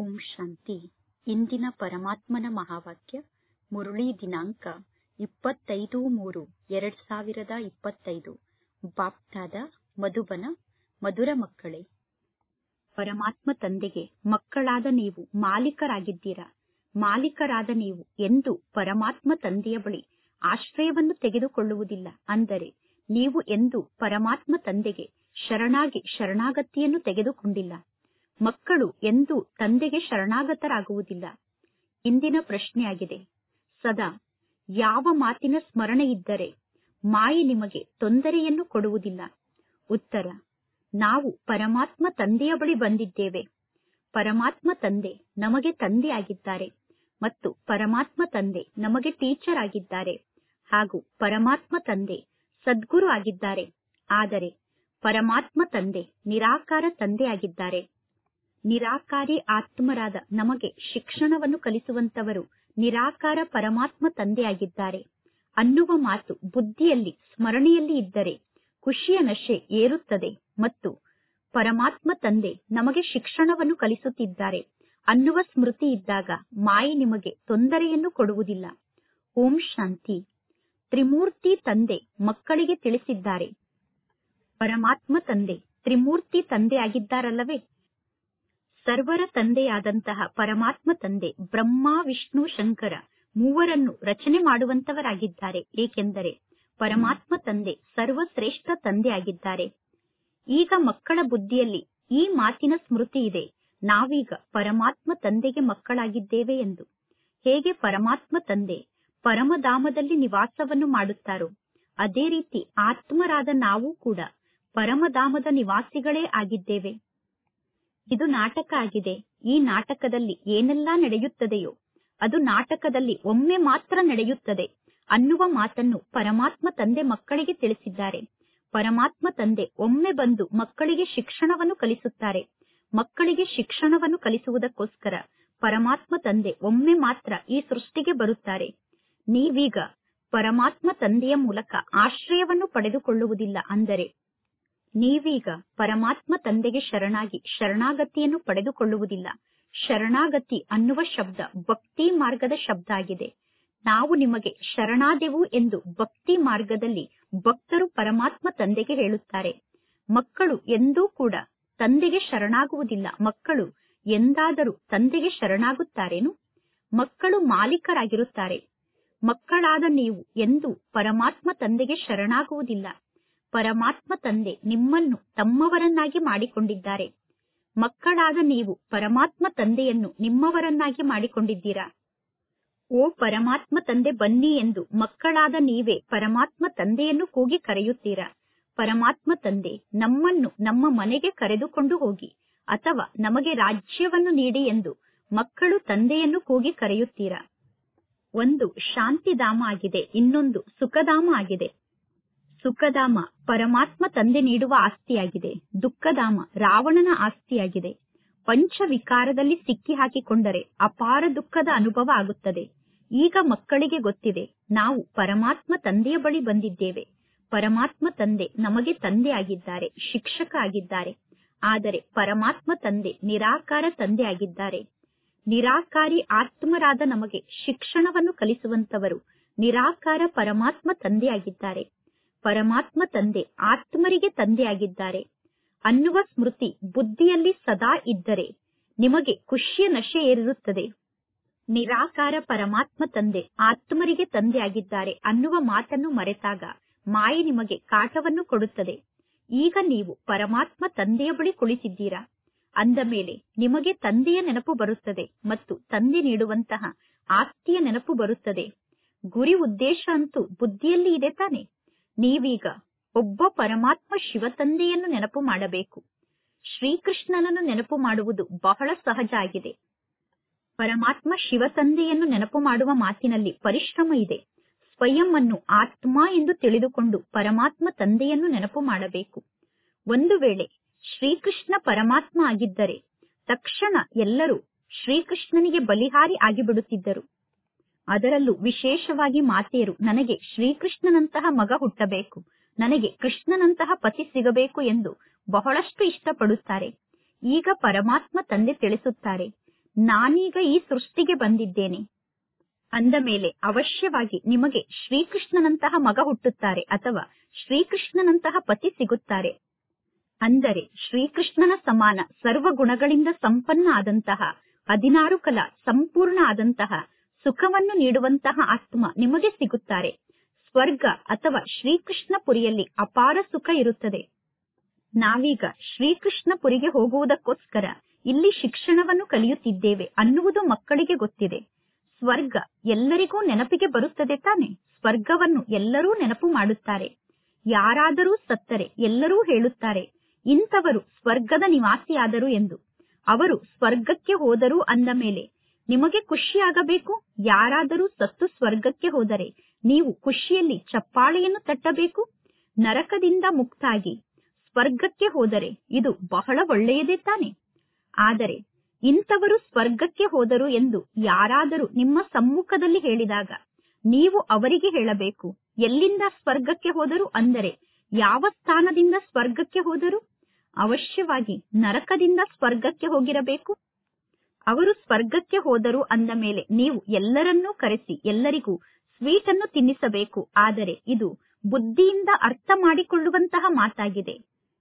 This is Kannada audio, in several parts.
ಓಂ ಶಾಂತಿ ಇಂದಿನ ಪರಮಾತ್ಮನ ಮಹಾವಾಕ್ಯ ಮುರಳಿ ದಿನಾಂಕ ಇಪ್ಪತ್ತೈದು ಮೂರು ಎರಡ್ ಸಾವಿರದ ಇಪ್ಪತ್ತೈದು ಬಾಪ್ದಾದ ಮಧುಬನ ಮಧುರ ಮಕ್ಕಳೇ ಪರಮಾತ್ಮ ತಂದೆಗೆ ಮಕ್ಕಳಾದ ನೀವು ಮಾಲೀಕರಾಗಿದ್ದೀರಾ ಮಾಲೀಕರಾದ ನೀವು ಎಂದು ಪರಮಾತ್ಮ ತಂದೆಯ ಬಳಿ ಆಶ್ರಯವನ್ನು ತೆಗೆದುಕೊಳ್ಳುವುದಿಲ್ಲ ಅಂದರೆ ನೀವು ಎಂದು ಪರಮಾತ್ಮ ತಂದೆಗೆ ಶರಣಾಗಿ ಶರಣಾಗತಿಯನ್ನು ತೆಗೆದುಕೊಂಡಿಲ್ಲ ಮಕ್ಕಳು ಎಂದೂ ತಂದೆಗೆ ಶರಣಾಗತರಾಗುವುದಿಲ್ಲ ಇಂದಿನ ಪ್ರಶ್ನೆಯಾಗಿದೆ ಸದಾ ಯಾವ ಮಾತಿನ ಸ್ಮರಣೆ ಇದ್ದರೆ ಮಾಯೆ ನಿಮಗೆ ತೊಂದರೆಯನ್ನು ಕೊಡುವುದಿಲ್ಲ ಉತ್ತರ ನಾವು ಪರಮಾತ್ಮ ತಂದೆಯ ಬಳಿ ಬಂದಿದ್ದೇವೆ ಪರಮಾತ್ಮ ತಂದೆ ನಮಗೆ ತಂದೆ ಆಗಿದ್ದಾರೆ ಮತ್ತು ಪರಮಾತ್ಮ ತಂದೆ ನಮಗೆ ಟೀಚರ್ ಆಗಿದ್ದಾರೆ ಹಾಗೂ ಪರಮಾತ್ಮ ತಂದೆ ಸದ್ಗುರು ಆಗಿದ್ದಾರೆ ಆದರೆ ಪರಮಾತ್ಮ ತಂದೆ ನಿರಾಕಾರ ತಂದೆಯಾಗಿದ್ದಾರೆ ನಿರಾಕಾರಿ ಆತ್ಮರಾದ ನಮಗೆ ಶಿಕ್ಷಣವನ್ನು ಕಲಿಸುವಂತವರು ನಿರಾಕಾರ ಪರಮಾತ್ಮ ತಂದೆಯಾಗಿದ್ದಾರೆ ಅನ್ನುವ ಮಾತು ಬುದ್ಧಿಯಲ್ಲಿ ಸ್ಮರಣೆಯಲ್ಲಿ ಇದ್ದರೆ ಖುಷಿಯ ನಶೆ ಏರುತ್ತದೆ ಮತ್ತು ಪರಮಾತ್ಮ ತಂದೆ ನಮಗೆ ಶಿಕ್ಷಣವನ್ನು ಕಲಿಸುತ್ತಿದ್ದಾರೆ ಅನ್ನುವ ಸ್ಮೃತಿ ಇದ್ದಾಗ ಮಾಯೆ ನಿಮಗೆ ತೊಂದರೆಯನ್ನು ಕೊಡುವುದಿಲ್ಲ ಓಂ ಶಾಂತಿ ತ್ರಿಮೂರ್ತಿ ತಂದೆ ಮಕ್ಕಳಿಗೆ ತಿಳಿಸಿದ್ದಾರೆ ಪರಮಾತ್ಮ ತಂದೆ ತ್ರಿಮೂರ್ತಿ ತಂದೆ ಆಗಿದ್ದಾರಲ್ಲವೇ ಸರ್ವರ ತಂದೆಯಾದಂತಹ ಪರಮಾತ್ಮ ತಂದೆ ಬ್ರಹ್ಮ ವಿಷ್ಣು ಶಂಕರ ಮೂವರನ್ನು ರಚನೆ ಮಾಡುವಂತವರಾಗಿದ್ದಾರೆ ಏಕೆಂದರೆ ಪರಮಾತ್ಮ ತಂದೆ ಸರ್ವಶ್ರೇಷ್ಠ ತಂದೆ ಆಗಿದ್ದಾರೆ ಈಗ ಮಕ್ಕಳ ಬುದ್ಧಿಯಲ್ಲಿ ಈ ಮಾತಿನ ಸ್ಮೃತಿ ಇದೆ ನಾವೀಗ ಪರಮಾತ್ಮ ತಂದೆಗೆ ಮಕ್ಕಳಾಗಿದ್ದೇವೆ ಎಂದು ಹೇಗೆ ಪರಮಾತ್ಮ ತಂದೆ ಪರಮಧಾಮದಲ್ಲಿ ನಿವಾಸವನ್ನು ಮಾಡುತ್ತಾರೋ ಅದೇ ರೀತಿ ಆತ್ಮರಾದ ನಾವು ಕೂಡ ಪರಮಧಾಮದ ನಿವಾಸಿಗಳೇ ಆಗಿದ್ದೇವೆ ಇದು ನಾಟಕ ಆಗಿದೆ ಈ ನಾಟಕದಲ್ಲಿ ಏನೆಲ್ಲಾ ನಡೆಯುತ್ತದೆಯೋ ಅದು ನಾಟಕದಲ್ಲಿ ಒಮ್ಮೆ ಮಾತ್ರ ನಡೆಯುತ್ತದೆ ಅನ್ನುವ ಮಾತನ್ನು ಪರಮಾತ್ಮ ತಂದೆ ಮಕ್ಕಳಿಗೆ ತಿಳಿಸಿದ್ದಾರೆ ಪರಮಾತ್ಮ ತಂದೆ ಒಮ್ಮೆ ಬಂದು ಮಕ್ಕಳಿಗೆ ಶಿಕ್ಷಣವನ್ನು ಕಲಿಸುತ್ತಾರೆ ಮಕ್ಕಳಿಗೆ ಶಿಕ್ಷಣವನ್ನು ಕಲಿಸುವುದಕ್ಕೋಸ್ಕರ ಪರಮಾತ್ಮ ತಂದೆ ಒಮ್ಮೆ ಮಾತ್ರ ಈ ಸೃಷ್ಟಿಗೆ ಬರುತ್ತಾರೆ ನೀವೀಗ ಪರಮಾತ್ಮ ತಂದೆಯ ಮೂಲಕ ಆಶ್ರಯವನ್ನು ಪಡೆದುಕೊಳ್ಳುವುದಿಲ್ಲ ಅಂದರೆ ನೀವೀಗ ಪರಮಾತ್ಮ ತಂದೆಗೆ ಶರಣಾಗಿ ಶರಣಾಗತಿಯನ್ನು ಪಡೆದುಕೊಳ್ಳುವುದಿಲ್ಲ ಶರಣಾಗತಿ ಅನ್ನುವ ಶಬ್ದ ಭಕ್ತಿ ಮಾರ್ಗದ ಶಬ್ದ ಆಗಿದೆ ನಾವು ನಿಮಗೆ ಶರಣಾದೆವು ಎಂದು ಭಕ್ತಿ ಮಾರ್ಗದಲ್ಲಿ ಭಕ್ತರು ಪರಮಾತ್ಮ ತಂದೆಗೆ ಹೇಳುತ್ತಾರೆ ಮಕ್ಕಳು ಎಂದೂ ಕೂಡ ತಂದೆಗೆ ಶರಣಾಗುವುದಿಲ್ಲ ಮಕ್ಕಳು ಎಂದಾದರೂ ತಂದೆಗೆ ಶರಣಾಗುತ್ತಾರೇನು ಮಕ್ಕಳು ಮಾಲೀಕರಾಗಿರುತ್ತಾರೆ ಮಕ್ಕಳಾದ ನೀವು ಎಂದು ಪರಮಾತ್ಮ ತಂದೆಗೆ ಶರಣಾಗುವುದಿಲ್ಲ ಪರಮಾತ್ಮ ತಂದೆ ನಿಮ್ಮನ್ನು ತಮ್ಮವರನ್ನಾಗಿ ಮಾಡಿಕೊಂಡಿದ್ದಾರೆ ಮಕ್ಕಳಾದ ನೀವು ಪರಮಾತ್ಮ ತಂದೆಯನ್ನು ನಿಮ್ಮವರನ್ನಾಗಿ ಮಾಡಿಕೊಂಡಿದ್ದೀರಾ ಓ ಪರಮಾತ್ಮ ತಂದೆ ಬನ್ನಿ ಎಂದು ಮಕ್ಕಳಾದ ನೀವೇ ಪರಮಾತ್ಮ ತಂದೆಯನ್ನು ಕೂಗಿ ಕರೆಯುತ್ತೀರಾ ಪರಮಾತ್ಮ ತಂದೆ ನಮ್ಮನ್ನು ನಮ್ಮ ಮನೆಗೆ ಕರೆದುಕೊಂಡು ಹೋಗಿ ಅಥವಾ ನಮಗೆ ರಾಜ್ಯವನ್ನು ನೀಡಿ ಎಂದು ಮಕ್ಕಳು ತಂದೆಯನ್ನು ಕೂಗಿ ಕರೆಯುತ್ತೀರಾ ಒಂದು ಶಾಂತಿಧಾಮ ಆಗಿದೆ ಇನ್ನೊಂದು ಸುಖಧಾಮ ಆಗಿದೆ ಸುಖಧಾಮ ಪರಮಾತ್ಮ ತಂದೆ ನೀಡುವ ಆಸ್ತಿಯಾಗಿದೆ ದುಃಖಧಾಮ ರಾವಣನ ಆಸ್ತಿಯಾಗಿದೆ ಪಂಚ ವಿಕಾರದಲ್ಲಿ ಸಿಕ್ಕಿ ಹಾಕಿಕೊಂಡರೆ ಅಪಾರ ದುಃಖದ ಅನುಭವ ಆಗುತ್ತದೆ ಈಗ ಮಕ್ಕಳಿಗೆ ಗೊತ್ತಿದೆ ನಾವು ಪರಮಾತ್ಮ ತಂದೆಯ ಬಳಿ ಬಂದಿದ್ದೇವೆ ಪರಮಾತ್ಮ ತಂದೆ ನಮಗೆ ತಂದೆ ಆಗಿದ್ದಾರೆ ಶಿಕ್ಷಕ ಆಗಿದ್ದಾರೆ ಆದರೆ ಪರಮಾತ್ಮ ತಂದೆ ನಿರಾಕಾರ ತಂದೆ ಆಗಿದ್ದಾರೆ ನಿರಾಕಾರಿ ಆತ್ಮರಾದ ನಮಗೆ ಶಿಕ್ಷಣವನ್ನು ಕಲಿಸುವಂತವರು ನಿರಾಕಾರ ಪರಮಾತ್ಮ ತಂದೆಯಾಗಿದ್ದಾರೆ ಪರಮಾತ್ಮ ತಂದೆ ಆತ್ಮರಿಗೆ ತಂದೆಯಾಗಿದ್ದಾರೆ ಅನ್ನುವ ಸ್ಮೃತಿ ಬುದ್ಧಿಯಲ್ಲಿ ಸದಾ ಇದ್ದರೆ ನಿಮಗೆ ಖುಷಿಯ ನಶೆ ಏರಿರುತ್ತದೆ ನಿರಾಕಾರ ಪರಮಾತ್ಮ ತಂದೆ ಆತ್ಮರಿಗೆ ತಂದೆಯಾಗಿದ್ದಾರೆ ಅನ್ನುವ ಮಾತನ್ನು ಮರೆತಾಗ ಮಾಯೆ ನಿಮಗೆ ಕಾಟವನ್ನು ಕೊಡುತ್ತದೆ ಈಗ ನೀವು ಪರಮಾತ್ಮ ತಂದೆಯ ಬಳಿ ಕುಳಿತಿದ್ದೀರಾ ಅಂದ ಮೇಲೆ ನಿಮಗೆ ತಂದೆಯ ನೆನಪು ಬರುತ್ತದೆ ಮತ್ತು ತಂದೆ ನೀಡುವಂತಹ ಆಸ್ತಿಯ ನೆನಪು ಬರುತ್ತದೆ ಗುರಿ ಉದ್ದೇಶ ಅಂತೂ ಬುದ್ಧಿಯಲ್ಲಿ ಇದೆ ತಾನೆ ನೀವೀಗ ಒಬ್ಬ ಪರಮಾತ್ಮ ಶಿವ ತಂದೆಯನ್ನು ನೆನಪು ಮಾಡಬೇಕು ಶ್ರೀಕೃಷ್ಣನನ್ನು ನೆನಪು ಮಾಡುವುದು ಬಹಳ ಸಹಜ ಆಗಿದೆ ಪರಮಾತ್ಮ ಶಿವ ತಂದೆಯನ್ನು ನೆನಪು ಮಾಡುವ ಮಾತಿನಲ್ಲಿ ಪರಿಶ್ರಮ ಇದೆ ಸ್ವಯಂ ಅನ್ನು ಆತ್ಮ ಎಂದು ತಿಳಿದುಕೊಂಡು ಪರಮಾತ್ಮ ತಂದೆಯನ್ನು ನೆನಪು ಮಾಡಬೇಕು ಒಂದು ವೇಳೆ ಶ್ರೀಕೃಷ್ಣ ಪರಮಾತ್ಮ ಆಗಿದ್ದರೆ ತಕ್ಷಣ ಎಲ್ಲರೂ ಶ್ರೀಕೃಷ್ಣನಿಗೆ ಬಲಿಹಾರಿ ಆಗಿಬಿಡುತ್ತಿದ್ದರು ಅದರಲ್ಲೂ ವಿಶೇಷವಾಗಿ ಮಾತೆಯರು ನನಗೆ ಶ್ರೀಕೃಷ್ಣನಂತಹ ಮಗ ಹುಟ್ಟಬೇಕು ನನಗೆ ಕೃಷ್ಣನಂತಹ ಪತಿ ಸಿಗಬೇಕು ಎಂದು ಬಹಳಷ್ಟು ಇಷ್ಟಪಡುತ್ತಾರೆ ಈಗ ಪರಮಾತ್ಮ ತಂದೆ ತಿಳಿಸುತ್ತಾರೆ ನಾನೀಗ ಈ ಸೃಷ್ಟಿಗೆ ಬಂದಿದ್ದೇನೆ ಅಂದ ಮೇಲೆ ಅವಶ್ಯವಾಗಿ ನಿಮಗೆ ಶ್ರೀಕೃಷ್ಣನಂತಹ ಮಗ ಹುಟ್ಟುತ್ತಾರೆ ಅಥವಾ ಶ್ರೀಕೃಷ್ಣನಂತಹ ಪತಿ ಸಿಗುತ್ತಾರೆ ಅಂದರೆ ಶ್ರೀಕೃಷ್ಣನ ಸಮಾನ ಸರ್ವ ಗುಣಗಳಿಂದ ಸಂಪನ್ನ ಆದಂತಹ ಹದಿನಾರು ಕಲ ಸಂಪೂರ್ಣ ಆದಂತಹ ಸುಖವನ್ನು ನೀಡುವಂತಹ ಆತ್ಮ ನಿಮಗೆ ಸಿಗುತ್ತಾರೆ ಸ್ವರ್ಗ ಅಥವಾ ಶ್ರೀಕೃಷ್ಣ ಪುರಿಯಲ್ಲಿ ಅಪಾರ ಸುಖ ಇರುತ್ತದೆ ನಾವೀಗ ಶ್ರೀಕೃಷ್ಣ ಪುರಿಗೆ ಹೋಗುವುದಕ್ಕೋಸ್ಕರ ಇಲ್ಲಿ ಶಿಕ್ಷಣವನ್ನು ಕಲಿಯುತ್ತಿದ್ದೇವೆ ಅನ್ನುವುದು ಮಕ್ಕಳಿಗೆ ಗೊತ್ತಿದೆ ಸ್ವರ್ಗ ಎಲ್ಲರಿಗೂ ನೆನಪಿಗೆ ಬರುತ್ತದೆ ತಾನೆ ಸ್ವರ್ಗವನ್ನು ಎಲ್ಲರೂ ನೆನಪು ಮಾಡುತ್ತಾರೆ ಯಾರಾದರೂ ಸತ್ತರೆ ಎಲ್ಲರೂ ಹೇಳುತ್ತಾರೆ ಇಂಥವರು ಸ್ವರ್ಗದ ನಿವಾಸಿಯಾದರು ಎಂದು ಅವರು ಸ್ವರ್ಗಕ್ಕೆ ಹೋದರು ಅಂದ ಮೇಲೆ ನಿಮಗೆ ಖುಷಿಯಾಗಬೇಕು ಯಾರಾದರೂ ಸತ್ತು ಸ್ವರ್ಗಕ್ಕೆ ಹೋದರೆ ನೀವು ಖುಷಿಯಲ್ಲಿ ಚಪ್ಪಾಳೆಯನ್ನು ತಟ್ಟಬೇಕು ನರಕದಿಂದ ಮುಕ್ತಾಗಿ ಸ್ವರ್ಗಕ್ಕೆ ಹೋದರೆ ಇದು ಬಹಳ ಒಳ್ಳೆಯದೇ ತಾನೆ ಆದರೆ ಇಂಥವರು ಸ್ವರ್ಗಕ್ಕೆ ಹೋದರು ಎಂದು ಯಾರಾದರೂ ನಿಮ್ಮ ಸಮ್ಮುಖದಲ್ಲಿ ಹೇಳಿದಾಗ ನೀವು ಅವರಿಗೆ ಹೇಳಬೇಕು ಎಲ್ಲಿಂದ ಸ್ವರ್ಗಕ್ಕೆ ಹೋದರು ಅಂದರೆ ಯಾವ ಸ್ಥಾನದಿಂದ ಸ್ವರ್ಗಕ್ಕೆ ಹೋದರು ಅವಶ್ಯವಾಗಿ ನರಕದಿಂದ ಸ್ವರ್ಗಕ್ಕೆ ಹೋಗಿರಬೇಕು ಅವರು ಸ್ವರ್ಗಕ್ಕೆ ಹೋದರು ಅಂದ ಮೇಲೆ ನೀವು ಎಲ್ಲರನ್ನೂ ಕರೆಸಿ ಎಲ್ಲರಿಗೂ ಸ್ವೀಟ್ ಅನ್ನು ತಿನ್ನಿಸಬೇಕು ಆದರೆ ಇದು ಬುದ್ಧಿಯಿಂದ ಅರ್ಥ ಮಾಡಿಕೊಳ್ಳುವಂತಹ ಮಾತಾಗಿದೆ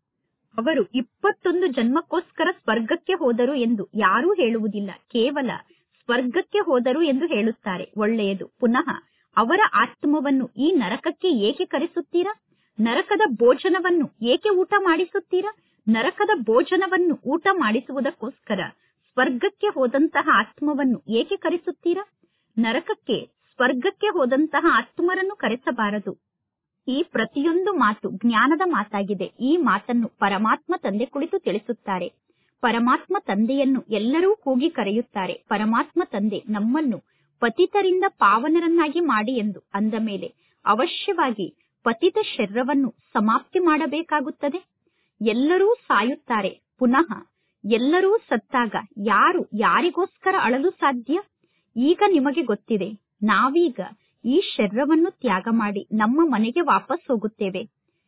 ಅವರು ಇಪ್ಪತ್ತೊಂದು ಜನ್ಮಕ್ಕೋಸ್ಕರ ಸ್ವರ್ಗಕ್ಕೆ ಹೋದರು ಎಂದು ಯಾರೂ ಹೇಳುವುದಿಲ್ಲ ಕೇವಲ ಸ್ವರ್ಗಕ್ಕೆ ಹೋದರು ಎಂದು ಹೇಳುತ್ತಾರೆ ಒಳ್ಳೆಯದು ಪುನಃ ಅವರ ಆತ್ಮವನ್ನು ಈ ನರಕಕ್ಕೆ ಏಕೆ ಕರೆಸುತ್ತೀರಾ ನರಕದ ಭೋಜನವನ್ನು ಏಕೆ ಊಟ ಮಾಡಿಸುತ್ತೀರಾ ನರಕದ ಭೋಜನವನ್ನು ಊಟ ಮಾಡಿಸುವುದಕ್ಕೋಸ್ಕರ ಸ್ವರ್ಗಕ್ಕೆ ಹೋದಂತಹ ಆತ್ಮವನ್ನು ಏಕೆ ಕರೆಸುತ್ತೀರಾ ನರಕಕ್ಕೆ ಸ್ವರ್ಗಕ್ಕೆ ಹೋದಂತಹ ಆತ್ಮರನ್ನು ಕರೆಸಬಾರದು ಈ ಪ್ರತಿಯೊಂದು ಮಾತು ಜ್ಞಾನದ ಮಾತಾಗಿದೆ ಈ ಮಾತನ್ನು ಪರಮಾತ್ಮ ತಂದೆ ಕುಳಿತು ತಿಳಿಸುತ್ತಾರೆ ಪರಮಾತ್ಮ ತಂದೆಯನ್ನು ಎಲ್ಲರೂ ಕೂಗಿ ಕರೆಯುತ್ತಾರೆ ಪರಮಾತ್ಮ ತಂದೆ ನಮ್ಮನ್ನು ಪತಿತರಿಂದ ಪಾವನರನ್ನಾಗಿ ಮಾಡಿ ಎಂದು ಅಂದ ಮೇಲೆ ಅವಶ್ಯವಾಗಿ ಪತಿತ ಶರೀರವನ್ನು ಸಮಾಪ್ತಿ ಮಾಡಬೇಕಾಗುತ್ತದೆ ಎಲ್ಲರೂ ಸಾಯುತ್ತಾರೆ ಪುನಃ ಎಲ್ಲರೂ ಸತ್ತಾಗ ಯಾರು ಯಾರಿಗೋಸ್ಕರ ಅಳಲು ಸಾಧ್ಯ ಈಗ ನಿಮಗೆ ಗೊತ್ತಿದೆ ನಾವೀಗ ಈ ಶರೀರವನ್ನು ತ್ಯಾಗ ಮಾಡಿ ನಮ್ಮ ಮನೆಗೆ ವಾಪಸ್ ಹೋಗುತ್ತೇವೆ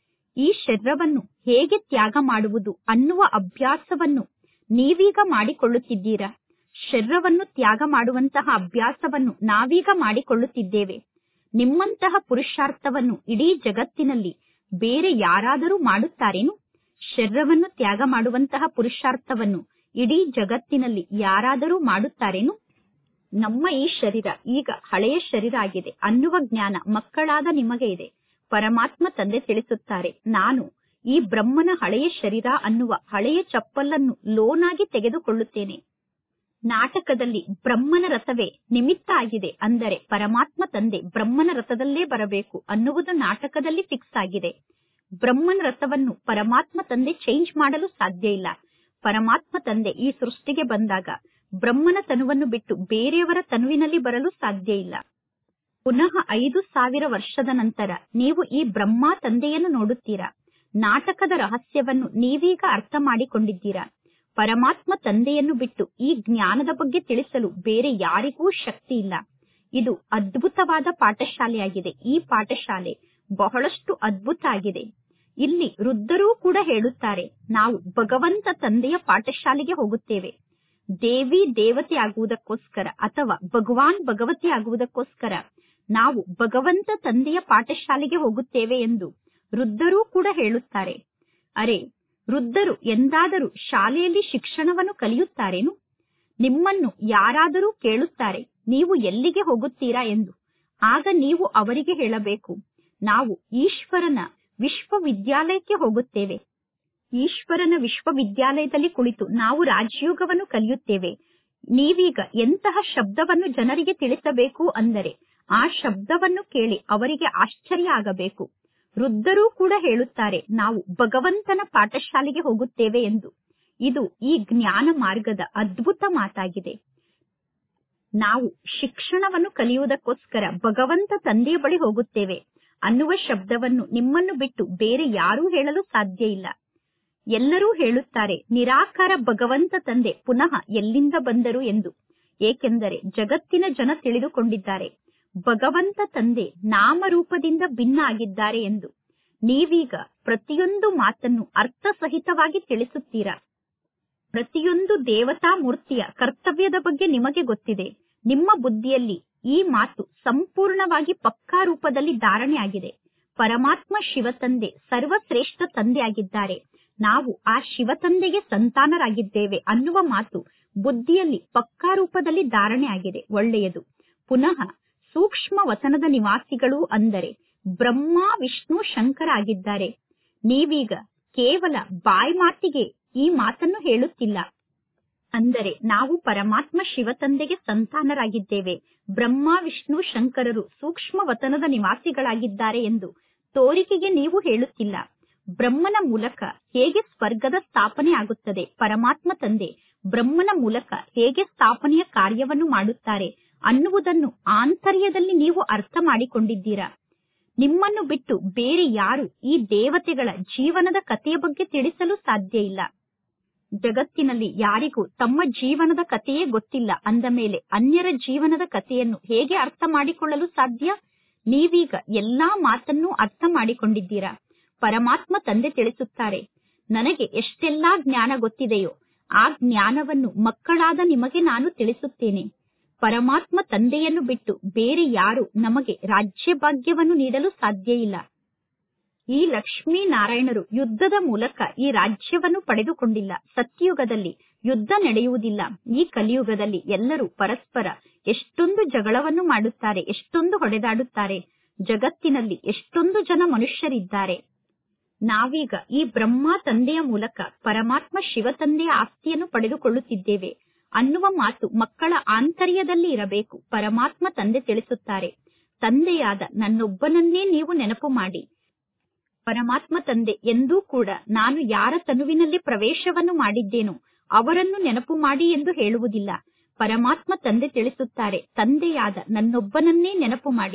ಈ ಶರೀರವನ್ನು ಹೇಗೆ ತ್ಯಾಗ ಮಾಡುವುದು ಅನ್ನುವ ಅಭ್ಯಾಸವನ್ನು ನೀವೀಗ ಮಾಡಿಕೊಳ್ಳುತ್ತಿದ್ದೀರಾ ಶರೀರವನ್ನು ತ್ಯಾಗ ಮಾಡುವಂತಹ ಅಭ್ಯಾಸವನ್ನು ನಾವೀಗ ಮಾಡಿಕೊಳ್ಳುತ್ತಿದ್ದೇವೆ ನಿಮ್ಮಂತಹ ಪುರುಷಾರ್ಥವನ್ನು ಇಡೀ ಜಗತ್ತಿನಲ್ಲಿ ಬೇರೆ ಯಾರಾದರೂ ಮಾಡುತ್ತಾರೇನು ಶರೀರವನ್ನು ತ್ಯಾಗ ಮಾಡುವಂತಹ ಪುರುಷಾರ್ಥವನ್ನು ಇಡೀ ಜಗತ್ತಿನಲ್ಲಿ ಯಾರಾದರೂ ಮಾಡುತ್ತಾರೇನು ನಮ್ಮ ಈ ಶರೀರ ಈಗ ಹಳೆಯ ಶರೀರ ಆಗಿದೆ ಅನ್ನುವ ಜ್ಞಾನ ಮಕ್ಕಳಾದ ನಿಮಗೆ ಇದೆ ಪರಮಾತ್ಮ ತಂದೆ ತಿಳಿಸುತ್ತಾರೆ ನಾನು ಈ ಬ್ರಹ್ಮನ ಹಳೆಯ ಶರೀರ ಅನ್ನುವ ಹಳೆಯ ಚಪ್ಪಲನ್ನು ಲೋನಾಗಿ ತೆಗೆದುಕೊಳ್ಳುತ್ತೇನೆ ನಾಟಕದಲ್ಲಿ ಬ್ರಹ್ಮನ ರಥವೇ ನಿಮಿತ್ತ ಆಗಿದೆ ಅಂದರೆ ಪರಮಾತ್ಮ ತಂದೆ ಬ್ರಹ್ಮನ ರಥದಲ್ಲೇ ಬರಬೇಕು ಅನ್ನುವುದು ನಾಟಕದಲ್ಲಿ ಫಿಕ್ಸ್ ಆಗಿದೆ ಬ್ರಹ್ಮನ ರಥವನ್ನು ಪರಮಾತ್ಮ ತಂದೆ ಚೇಂಜ್ ಮಾಡಲು ಸಾಧ್ಯ ಇಲ್ಲ ಪರಮಾತ್ಮ ತಂದೆ ಈ ಸೃಷ್ಟಿಗೆ ಬಂದಾಗ ಬ್ರಹ್ಮನ ತನುವನ್ನು ಬಿಟ್ಟು ಬೇರೆಯವರ ತನುವಿನಲ್ಲಿ ಬರಲು ಸಾಧ್ಯ ಇಲ್ಲ ಪುನಃ ಐದು ಸಾವಿರ ವರ್ಷದ ನಂತರ ನೀವು ಈ ಬ್ರಹ್ಮ ತಂದೆಯನ್ನು ನೋಡುತ್ತೀರಾ ನಾಟಕದ ರಹಸ್ಯವನ್ನು ನೀವೀಗ ಅರ್ಥ ಮಾಡಿಕೊಂಡಿದ್ದೀರಾ ಪರಮಾತ್ಮ ತಂದೆಯನ್ನು ಬಿಟ್ಟು ಈ ಜ್ಞಾನದ ಬಗ್ಗೆ ತಿಳಿಸಲು ಬೇರೆ ಯಾರಿಗೂ ಶಕ್ತಿ ಇಲ್ಲ ಇದು ಅದ್ಭುತವಾದ ಪಾಠಶಾಲೆಯಾಗಿದೆ ಈ ಪಾಠಶಾಲೆ ಬಹಳಷ್ಟು ಅದ್ಭುತ ಆಗಿದೆ ಇಲ್ಲಿ ವೃದ್ಧರೂ ಕೂಡ ಹೇಳುತ್ತಾರೆ ನಾವು ಭಗವಂತ ತಂದೆಯ ಪಾಠಶಾಲೆಗೆ ಹೋಗುತ್ತೇವೆ ದೇವಿ ದೇವತೆ ಆಗುವುದಕ್ಕೋಸ್ಕರ ಅಥವಾ ಭಗವಾನ್ ಭಗವತಿ ಆಗುವುದಕ್ಕೋಸ್ಕರ ನಾವು ಭಗವಂತ ತಂದೆಯ ಪಾಠಶಾಲೆಗೆ ಹೋಗುತ್ತೇವೆ ಎಂದು ವೃದ್ಧರೂ ಕೂಡ ಹೇಳುತ್ತಾರೆ ಅರೆ ವೃದ್ಧರು ಎಂದಾದರೂ ಶಾಲೆಯಲ್ಲಿ ಶಿಕ್ಷಣವನ್ನು ಕಲಿಯುತ್ತಾರೇನು ನಿಮ್ಮನ್ನು ಯಾರಾದರೂ ಕೇಳುತ್ತಾರೆ ನೀವು ಎಲ್ಲಿಗೆ ಹೋಗುತ್ತೀರಾ ಎಂದು ಆಗ ನೀವು ಅವರಿಗೆ ಹೇಳಬೇಕು ನಾವು ಈಶ್ವರನ ವಿಶ್ವವಿದ್ಯಾಲಯಕ್ಕೆ ಹೋಗುತ್ತೇವೆ ಈಶ್ವರನ ವಿಶ್ವವಿದ್ಯಾಲಯದಲ್ಲಿ ಕುಳಿತು ನಾವು ರಾಜಯೋಗವನ್ನು ಕಲಿಯುತ್ತೇವೆ ನೀವೀಗ ಎಂತಹ ಶಬ್ದವನ್ನು ಜನರಿಗೆ ತಿಳಿಸಬೇಕು ಅಂದರೆ ಆ ಶಬ್ದವನ್ನು ಕೇಳಿ ಅವರಿಗೆ ಆಶ್ಚರ್ಯ ಆಗಬೇಕು ವೃದ್ಧರೂ ಕೂಡ ಹೇಳುತ್ತಾರೆ ನಾವು ಭಗವಂತನ ಪಾಠಶಾಲೆಗೆ ಹೋಗುತ್ತೇವೆ ಎಂದು ಇದು ಈ ಜ್ಞಾನ ಮಾರ್ಗದ ಅದ್ಭುತ ಮಾತಾಗಿದೆ ನಾವು ಶಿಕ್ಷಣವನ್ನು ಕಲಿಯುವುದಕ್ಕೋಸ್ಕರ ಭಗವಂತ ತಂದೆಯ ಬಳಿ ಹೋಗುತ್ತೇವೆ ಅನ್ನುವ ಶಬ್ದವನ್ನು ನಿಮ್ಮನ್ನು ಬಿಟ್ಟು ಬೇರೆ ಯಾರೂ ಹೇಳಲು ಸಾಧ್ಯ ಇಲ್ಲ ಎಲ್ಲರೂ ಹೇಳುತ್ತಾರೆ ನಿರಾಕಾರ ಭಗವಂತ ತಂದೆ ಪುನಃ ಎಲ್ಲಿಂದ ಬಂದರು ಎಂದು ಏಕೆಂದರೆ ಜಗತ್ತಿನ ಜನ ತಿಳಿದುಕೊಂಡಿದ್ದಾರೆ ಭಗವಂತ ತಂದೆ ನಾಮರೂಪದಿಂದ ಭಿನ್ನ ಆಗಿದ್ದಾರೆ ಎಂದು ನೀವೀಗ ಪ್ರತಿಯೊಂದು ಮಾತನ್ನು ಅರ್ಥಸಹಿತವಾಗಿ ತಿಳಿಸುತ್ತೀರಾ ಪ್ರತಿಯೊಂದು ದೇವತಾ ಮೂರ್ತಿಯ ಕರ್ತವ್ಯದ ಬಗ್ಗೆ ನಿಮಗೆ ಗೊತ್ತಿದೆ ನಿಮ್ಮ ಬುದ್ಧಿಯಲ್ಲಿ ಈ ಮಾತು ಸಂಪೂರ್ಣವಾಗಿ ಪಕ್ಕಾ ರೂಪದಲ್ಲಿ ಧಾರಣೆ ಆಗಿದೆ ಪರಮಾತ್ಮ ಶಿವತಂದೆ ಸರ್ವಶ್ರೇಷ್ಠ ತಂದೆಯಾಗಿದ್ದಾರೆ ನಾವು ಆ ಶಿವತಂದೆಗೆ ಸಂತಾನರಾಗಿದ್ದೇವೆ ಅನ್ನುವ ಮಾತು ಬುದ್ಧಿಯಲ್ಲಿ ಪಕ್ಕಾ ರೂಪದಲ್ಲಿ ಧಾರಣೆ ಆಗಿದೆ ಒಳ್ಳೆಯದು ಪುನಃ ಸೂಕ್ಷ್ಮ ವತನದ ನಿವಾಸಿಗಳು ಅಂದರೆ ಬ್ರಹ್ಮ ವಿಷ್ಣು ಶಂಕರ ಆಗಿದ್ದಾರೆ ನೀವೀಗ ಕೇವಲ ಬಾಯಿ ಮಾತಿಗೆ ಈ ಮಾತನ್ನು ಹೇಳುತ್ತಿಲ್ಲ ಅಂದರೆ ನಾವು ಪರಮಾತ್ಮ ಶಿವತಂದೆಗೆ ಸಂತಾನರಾಗಿದ್ದೇವೆ ಬ್ರಹ್ಮ ವಿಷ್ಣು ಶಂಕರರು ಸೂಕ್ಷ್ಮ ವತನದ ನಿವಾಸಿಗಳಾಗಿದ್ದಾರೆ ಎಂದು ತೋರಿಕೆಗೆ ನೀವು ಹೇಳುತ್ತಿಲ್ಲ ಬ್ರಹ್ಮನ ಮೂಲಕ ಹೇಗೆ ಸ್ವರ್ಗದ ಸ್ಥಾಪನೆ ಆಗುತ್ತದೆ ಪರಮಾತ್ಮ ತಂದೆ ಬ್ರಹ್ಮನ ಮೂಲಕ ಹೇಗೆ ಸ್ಥಾಪನೆಯ ಕಾರ್ಯವನ್ನು ಮಾಡುತ್ತಾರೆ ಅನ್ನುವುದನ್ನು ಆಂತರ್ಯದಲ್ಲಿ ನೀವು ಅರ್ಥ ಮಾಡಿಕೊಂಡಿದ್ದೀರಾ ನಿಮ್ಮನ್ನು ಬಿಟ್ಟು ಬೇರೆ ಯಾರು ಈ ದೇವತೆಗಳ ಜೀವನದ ಕಥೆಯ ಬಗ್ಗೆ ತಿಳಿಸಲು ಸಾಧ್ಯ ಇಲ್ಲ ಜಗತ್ತಿನಲ್ಲಿ ಯಾರಿಗೂ ತಮ್ಮ ಜೀವನದ ಕಥೆಯೇ ಗೊತ್ತಿಲ್ಲ ಅಂದ ಮೇಲೆ ಅನ್ಯರ ಜೀವನದ ಕಥೆಯನ್ನು ಹೇಗೆ ಅರ್ಥ ಮಾಡಿಕೊಳ್ಳಲು ಸಾಧ್ಯ ನೀವೀಗ ಎಲ್ಲಾ ಮಾತನ್ನೂ ಅರ್ಥ ಮಾಡಿಕೊಂಡಿದ್ದೀರಾ ಪರಮಾತ್ಮ ತಂದೆ ತಿಳಿಸುತ್ತಾರೆ ನನಗೆ ಎಷ್ಟೆಲ್ಲಾ ಜ್ಞಾನ ಗೊತ್ತಿದೆಯೋ ಆ ಜ್ಞಾನವನ್ನು ಮಕ್ಕಳಾದ ನಿಮಗೆ ನಾನು ತಿಳಿಸುತ್ತೇನೆ ಪರಮಾತ್ಮ ತಂದೆಯನ್ನು ಬಿಟ್ಟು ಬೇರೆ ಯಾರು ನಮಗೆ ರಾಜ್ಯ ಭಾಗ್ಯವನ್ನು ನೀಡಲು ಸಾಧ್ಯ ಇಲ್ಲ ಈ ಲಕ್ಷ್ಮೀ ನಾರಾಯಣರು ಯುದ್ಧದ ಮೂಲಕ ಈ ರಾಜ್ಯವನ್ನು ಪಡೆದುಕೊಂಡಿಲ್ಲ ಸತ್ಯಯುಗದಲ್ಲಿ ಯುದ್ಧ ನಡೆಯುವುದಿಲ್ಲ ಈ ಕಲಿಯುಗದಲ್ಲಿ ಎಲ್ಲರೂ ಪರಸ್ಪರ ಎಷ್ಟೊಂದು ಜಗಳವನ್ನು ಮಾಡುತ್ತಾರೆ ಎಷ್ಟೊಂದು ಹೊಡೆದಾಡುತ್ತಾರೆ ಜಗತ್ತಿನಲ್ಲಿ ಎಷ್ಟೊಂದು ಜನ ಮನುಷ್ಯರಿದ್ದಾರೆ ನಾವೀಗ ಈ ಬ್ರಹ್ಮ ತಂದೆಯ ಮೂಲಕ ಪರಮಾತ್ಮ ಶಿವ ತಂದೆಯ ಆಸ್ತಿಯನ್ನು ಪಡೆದುಕೊಳ್ಳುತ್ತಿದ್ದೇವೆ ಅನ್ನುವ ಮಾತು ಮಕ್ಕಳ ಆಂತರ್ಯದಲ್ಲಿ ಇರಬೇಕು ಪರಮಾತ್ಮ ತಂದೆ ತಿಳಿಸುತ್ತಾರೆ ತಂದೆಯಾದ ನನ್ನೊಬ್ಬನನ್ನೇ ನೀವು ನೆನಪು ಮಾಡಿ ಪರಮಾತ್ಮ ತಂದೆ ಎಂದೂ ಕೂಡ ನಾನು ಯಾರ ತನುವಿನಲ್ಲಿ ಪ್ರವೇಶವನ್ನು ಮಾಡಿದ್ದೇನೋ ಅವರನ್ನು ನೆನಪು ಮಾಡಿ ಎಂದು ಹೇಳುವುದಿಲ್ಲ ಪರಮಾತ್ಮ ತಂದೆ ತಿಳಿಸುತ್ತಾರೆ ತಂದೆಯಾದ ನನ್ನೊಬ್ಬನನ್ನೇ ನೆನಪು ಮಾಡಿ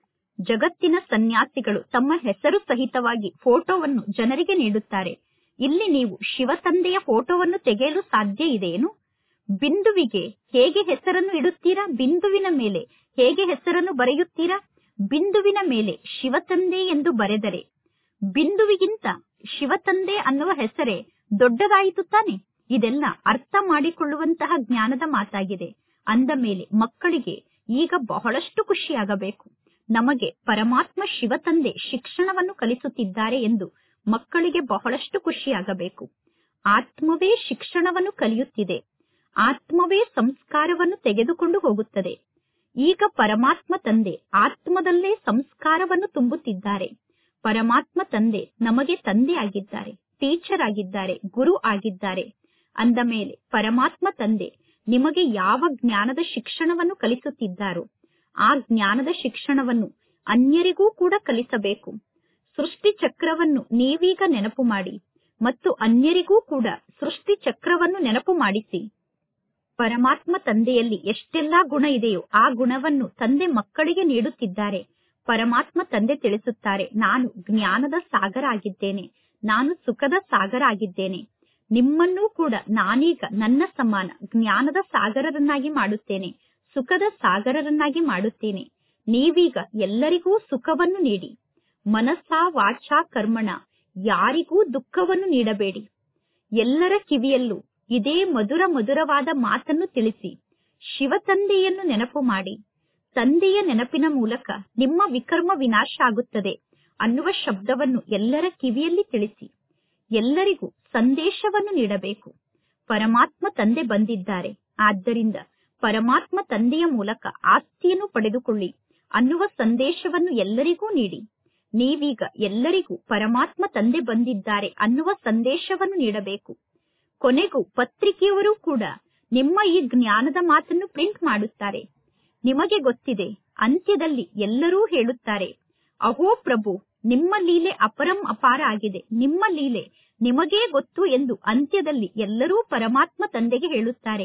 ಜಗತ್ತಿನ ಸನ್ಯಾಸಿಗಳು ತಮ್ಮ ಹೆಸರು ಸಹಿತವಾಗಿ ಫೋಟೋವನ್ನು ಜನರಿಗೆ ನೀಡುತ್ತಾರೆ ಇಲ್ಲಿ ನೀವು ಶಿವ ತಂದೆಯ ಫೋಟೋವನ್ನು ತೆಗೆಯಲು ಸಾಧ್ಯ ಇದೆಯೇನು ಬಿಂದುವಿಗೆ ಹೇಗೆ ಹೆಸರನ್ನು ಇಡುತ್ತೀರಾ ಬಿಂದುವಿನ ಮೇಲೆ ಹೇಗೆ ಹೆಸರನ್ನು ಬರೆಯುತ್ತೀರಾ ಬಿಂದುವಿನ ಮೇಲೆ ಶಿವತಂದೆ ಎಂದು ಬರೆದರೆ ಬಿಂದುವಿಗಿಂತ ಶಿವತಂದೆ ಅನ್ನುವ ಹೆಸರೇ ದೊಡ್ಡದಾಯಿತು ತಾನೆ ಇದೆಲ್ಲ ಅರ್ಥ ಮಾಡಿಕೊಳ್ಳುವಂತಹ ಜ್ಞಾನದ ಮಾತಾಗಿದೆ ಅಂದ ಮೇಲೆ ಮಕ್ಕಳಿಗೆ ಈಗ ಬಹಳಷ್ಟು ಖುಷಿಯಾಗಬೇಕು ನಮಗೆ ಪರಮಾತ್ಮ ಶಿವತಂದೆ ಶಿಕ್ಷಣವನ್ನು ಕಲಿಸುತ್ತಿದ್ದಾರೆ ಎಂದು ಮಕ್ಕಳಿಗೆ ಬಹಳಷ್ಟು ಖುಷಿಯಾಗಬೇಕು ಆತ್ಮವೇ ಶಿಕ್ಷಣವನ್ನು ಕಲಿಯುತ್ತಿದೆ ಆತ್ಮವೇ ಸಂಸ್ಕಾರವನ್ನು ತೆಗೆದುಕೊಂಡು ಹೋಗುತ್ತದೆ ಈಗ ಪರಮಾತ್ಮ ತಂದೆ ಆತ್ಮದಲ್ಲೇ ಸಂಸ್ಕಾರವನ್ನು ತುಂಬುತ್ತಿದ್ದಾರೆ ಪರಮಾತ್ಮ ತಂದೆ ನಮಗೆ ತಂದೆ ಆಗಿದ್ದಾರೆ ಟೀಚರ್ ಆಗಿದ್ದಾರೆ ಗುರು ಆಗಿದ್ದಾರೆ ಅಂದ ಮೇಲೆ ಪರಮಾತ್ಮ ತಂದೆ ನಿಮಗೆ ಯಾವ ಜ್ಞಾನದ ಶಿಕ್ಷಣವನ್ನು ಕಲಿಸುತ್ತಿದ್ದಾರೋ ಆ ಜ್ಞಾನದ ಶಿಕ್ಷಣವನ್ನು ಅನ್ಯರಿಗೂ ಕೂಡ ಕಲಿಸಬೇಕು ಸೃಷ್ಟಿ ಚಕ್ರವನ್ನು ನೀವೀಗ ನೆನಪು ಮಾಡಿ ಮತ್ತು ಅನ್ಯರಿಗೂ ಕೂಡ ಸೃಷ್ಟಿ ಚಕ್ರವನ್ನು ನೆನಪು ಮಾಡಿಸಿ ಪರಮಾತ್ಮ ತಂದೆಯಲ್ಲಿ ಎಷ್ಟೆಲ್ಲಾ ಗುಣ ಇದೆಯೋ ಆ ಗುಣವನ್ನು ತಂದೆ ಮಕ್ಕಳಿಗೆ ನೀಡುತ್ತಿದ್ದಾರೆ ಪರಮಾತ್ಮ ತಂದೆ ತಿಳಿಸುತ್ತಾರೆ ನಾನು ಜ್ಞಾನದ ಸಾಗರ ಆಗಿದ್ದೇನೆ ನಾನು ಸುಖದ ಸಾಗರ ಆಗಿದ್ದೇನೆ ನಿಮ್ಮನ್ನೂ ಕೂಡ ನಾನೀಗ ನನ್ನ ಸಮಾನ ಜ್ಞಾನದ ಸಾಗರರನ್ನಾಗಿ ಮಾಡುತ್ತೇನೆ ಸುಖದ ಸಾಗರರನ್ನಾಗಿ ಮಾಡುತ್ತೇನೆ ನೀವೀಗ ಎಲ್ಲರಿಗೂ ಸುಖವನ್ನು ನೀಡಿ ಮನಸ್ಸ ವಾಚ ಕರ್ಮಣ ಯಾರಿಗೂ ದುಃಖವನ್ನು ನೀಡಬೇಡಿ ಎಲ್ಲರ ಕಿವಿಯಲ್ಲೂ ಇದೇ ಮಧುರ ಮಧುರವಾದ ಮಾತನ್ನು ತಿಳಿಸಿ ಶಿವತಂದೆಯನ್ನು ನೆನಪು ಮಾಡಿ ತಂದೆಯ ನೆನಪಿನ ಮೂಲಕ ನಿಮ್ಮ ವಿಕರ್ಮ ವಿನಾಶ ಆಗುತ್ತದೆ ಅನ್ನುವ ಶಬ್ದವನ್ನು ಎಲ್ಲರ ಕಿವಿಯಲ್ಲಿ ತಿಳಿಸಿ ಎಲ್ಲರಿಗೂ ಸಂದೇಶವನ್ನು ನೀಡಬೇಕು ಪರಮಾತ್ಮ ತಂದೆ ಬಂದಿದ್ದಾರೆ ಆದ್ದರಿಂದ ಪರಮಾತ್ಮ ತಂದೆಯ ಮೂಲಕ ಆಸ್ತಿಯನ್ನು ಪಡೆದುಕೊಳ್ಳಿ ಅನ್ನುವ ಸಂದೇಶವನ್ನು ಎಲ್ಲರಿಗೂ ನೀಡಿ ನೀವೀಗ ಎಲ್ಲರಿಗೂ ಪರಮಾತ್ಮ ತಂದೆ ಬಂದಿದ್ದಾರೆ ಅನ್ನುವ ಸಂದೇಶವನ್ನು ನೀಡಬೇಕು ಕೊನೆಗೂ ಪತ್ರಿಕೆಯವರು ಕೂಡ ನಿಮ್ಮ ಈ ಜ್ಞಾನದ ಮಾತನ್ನು ಪ್ರಿಂಟ್ ಮಾಡುತ್ತಾರೆ ನಿಮಗೆ ಗೊತ್ತಿದೆ ಅಂತ್ಯದಲ್ಲಿ ಎಲ್ಲರೂ ಹೇಳುತ್ತಾರೆ ಅಹೋ ಪ್ರಭು ನಿಮ್ಮ ಲೀಲೆ ಅಪರಂ ಅಪಾರ ಆಗಿದೆ ನಿಮ್ಮ ಲೀಲೆ ನಿಮಗೇ ಗೊತ್ತು ಎಂದು ಅಂತ್ಯದಲ್ಲಿ ಎಲ್ಲರೂ ಪರಮಾತ್ಮ ತಂದೆಗೆ ಹೇಳುತ್ತಾರೆ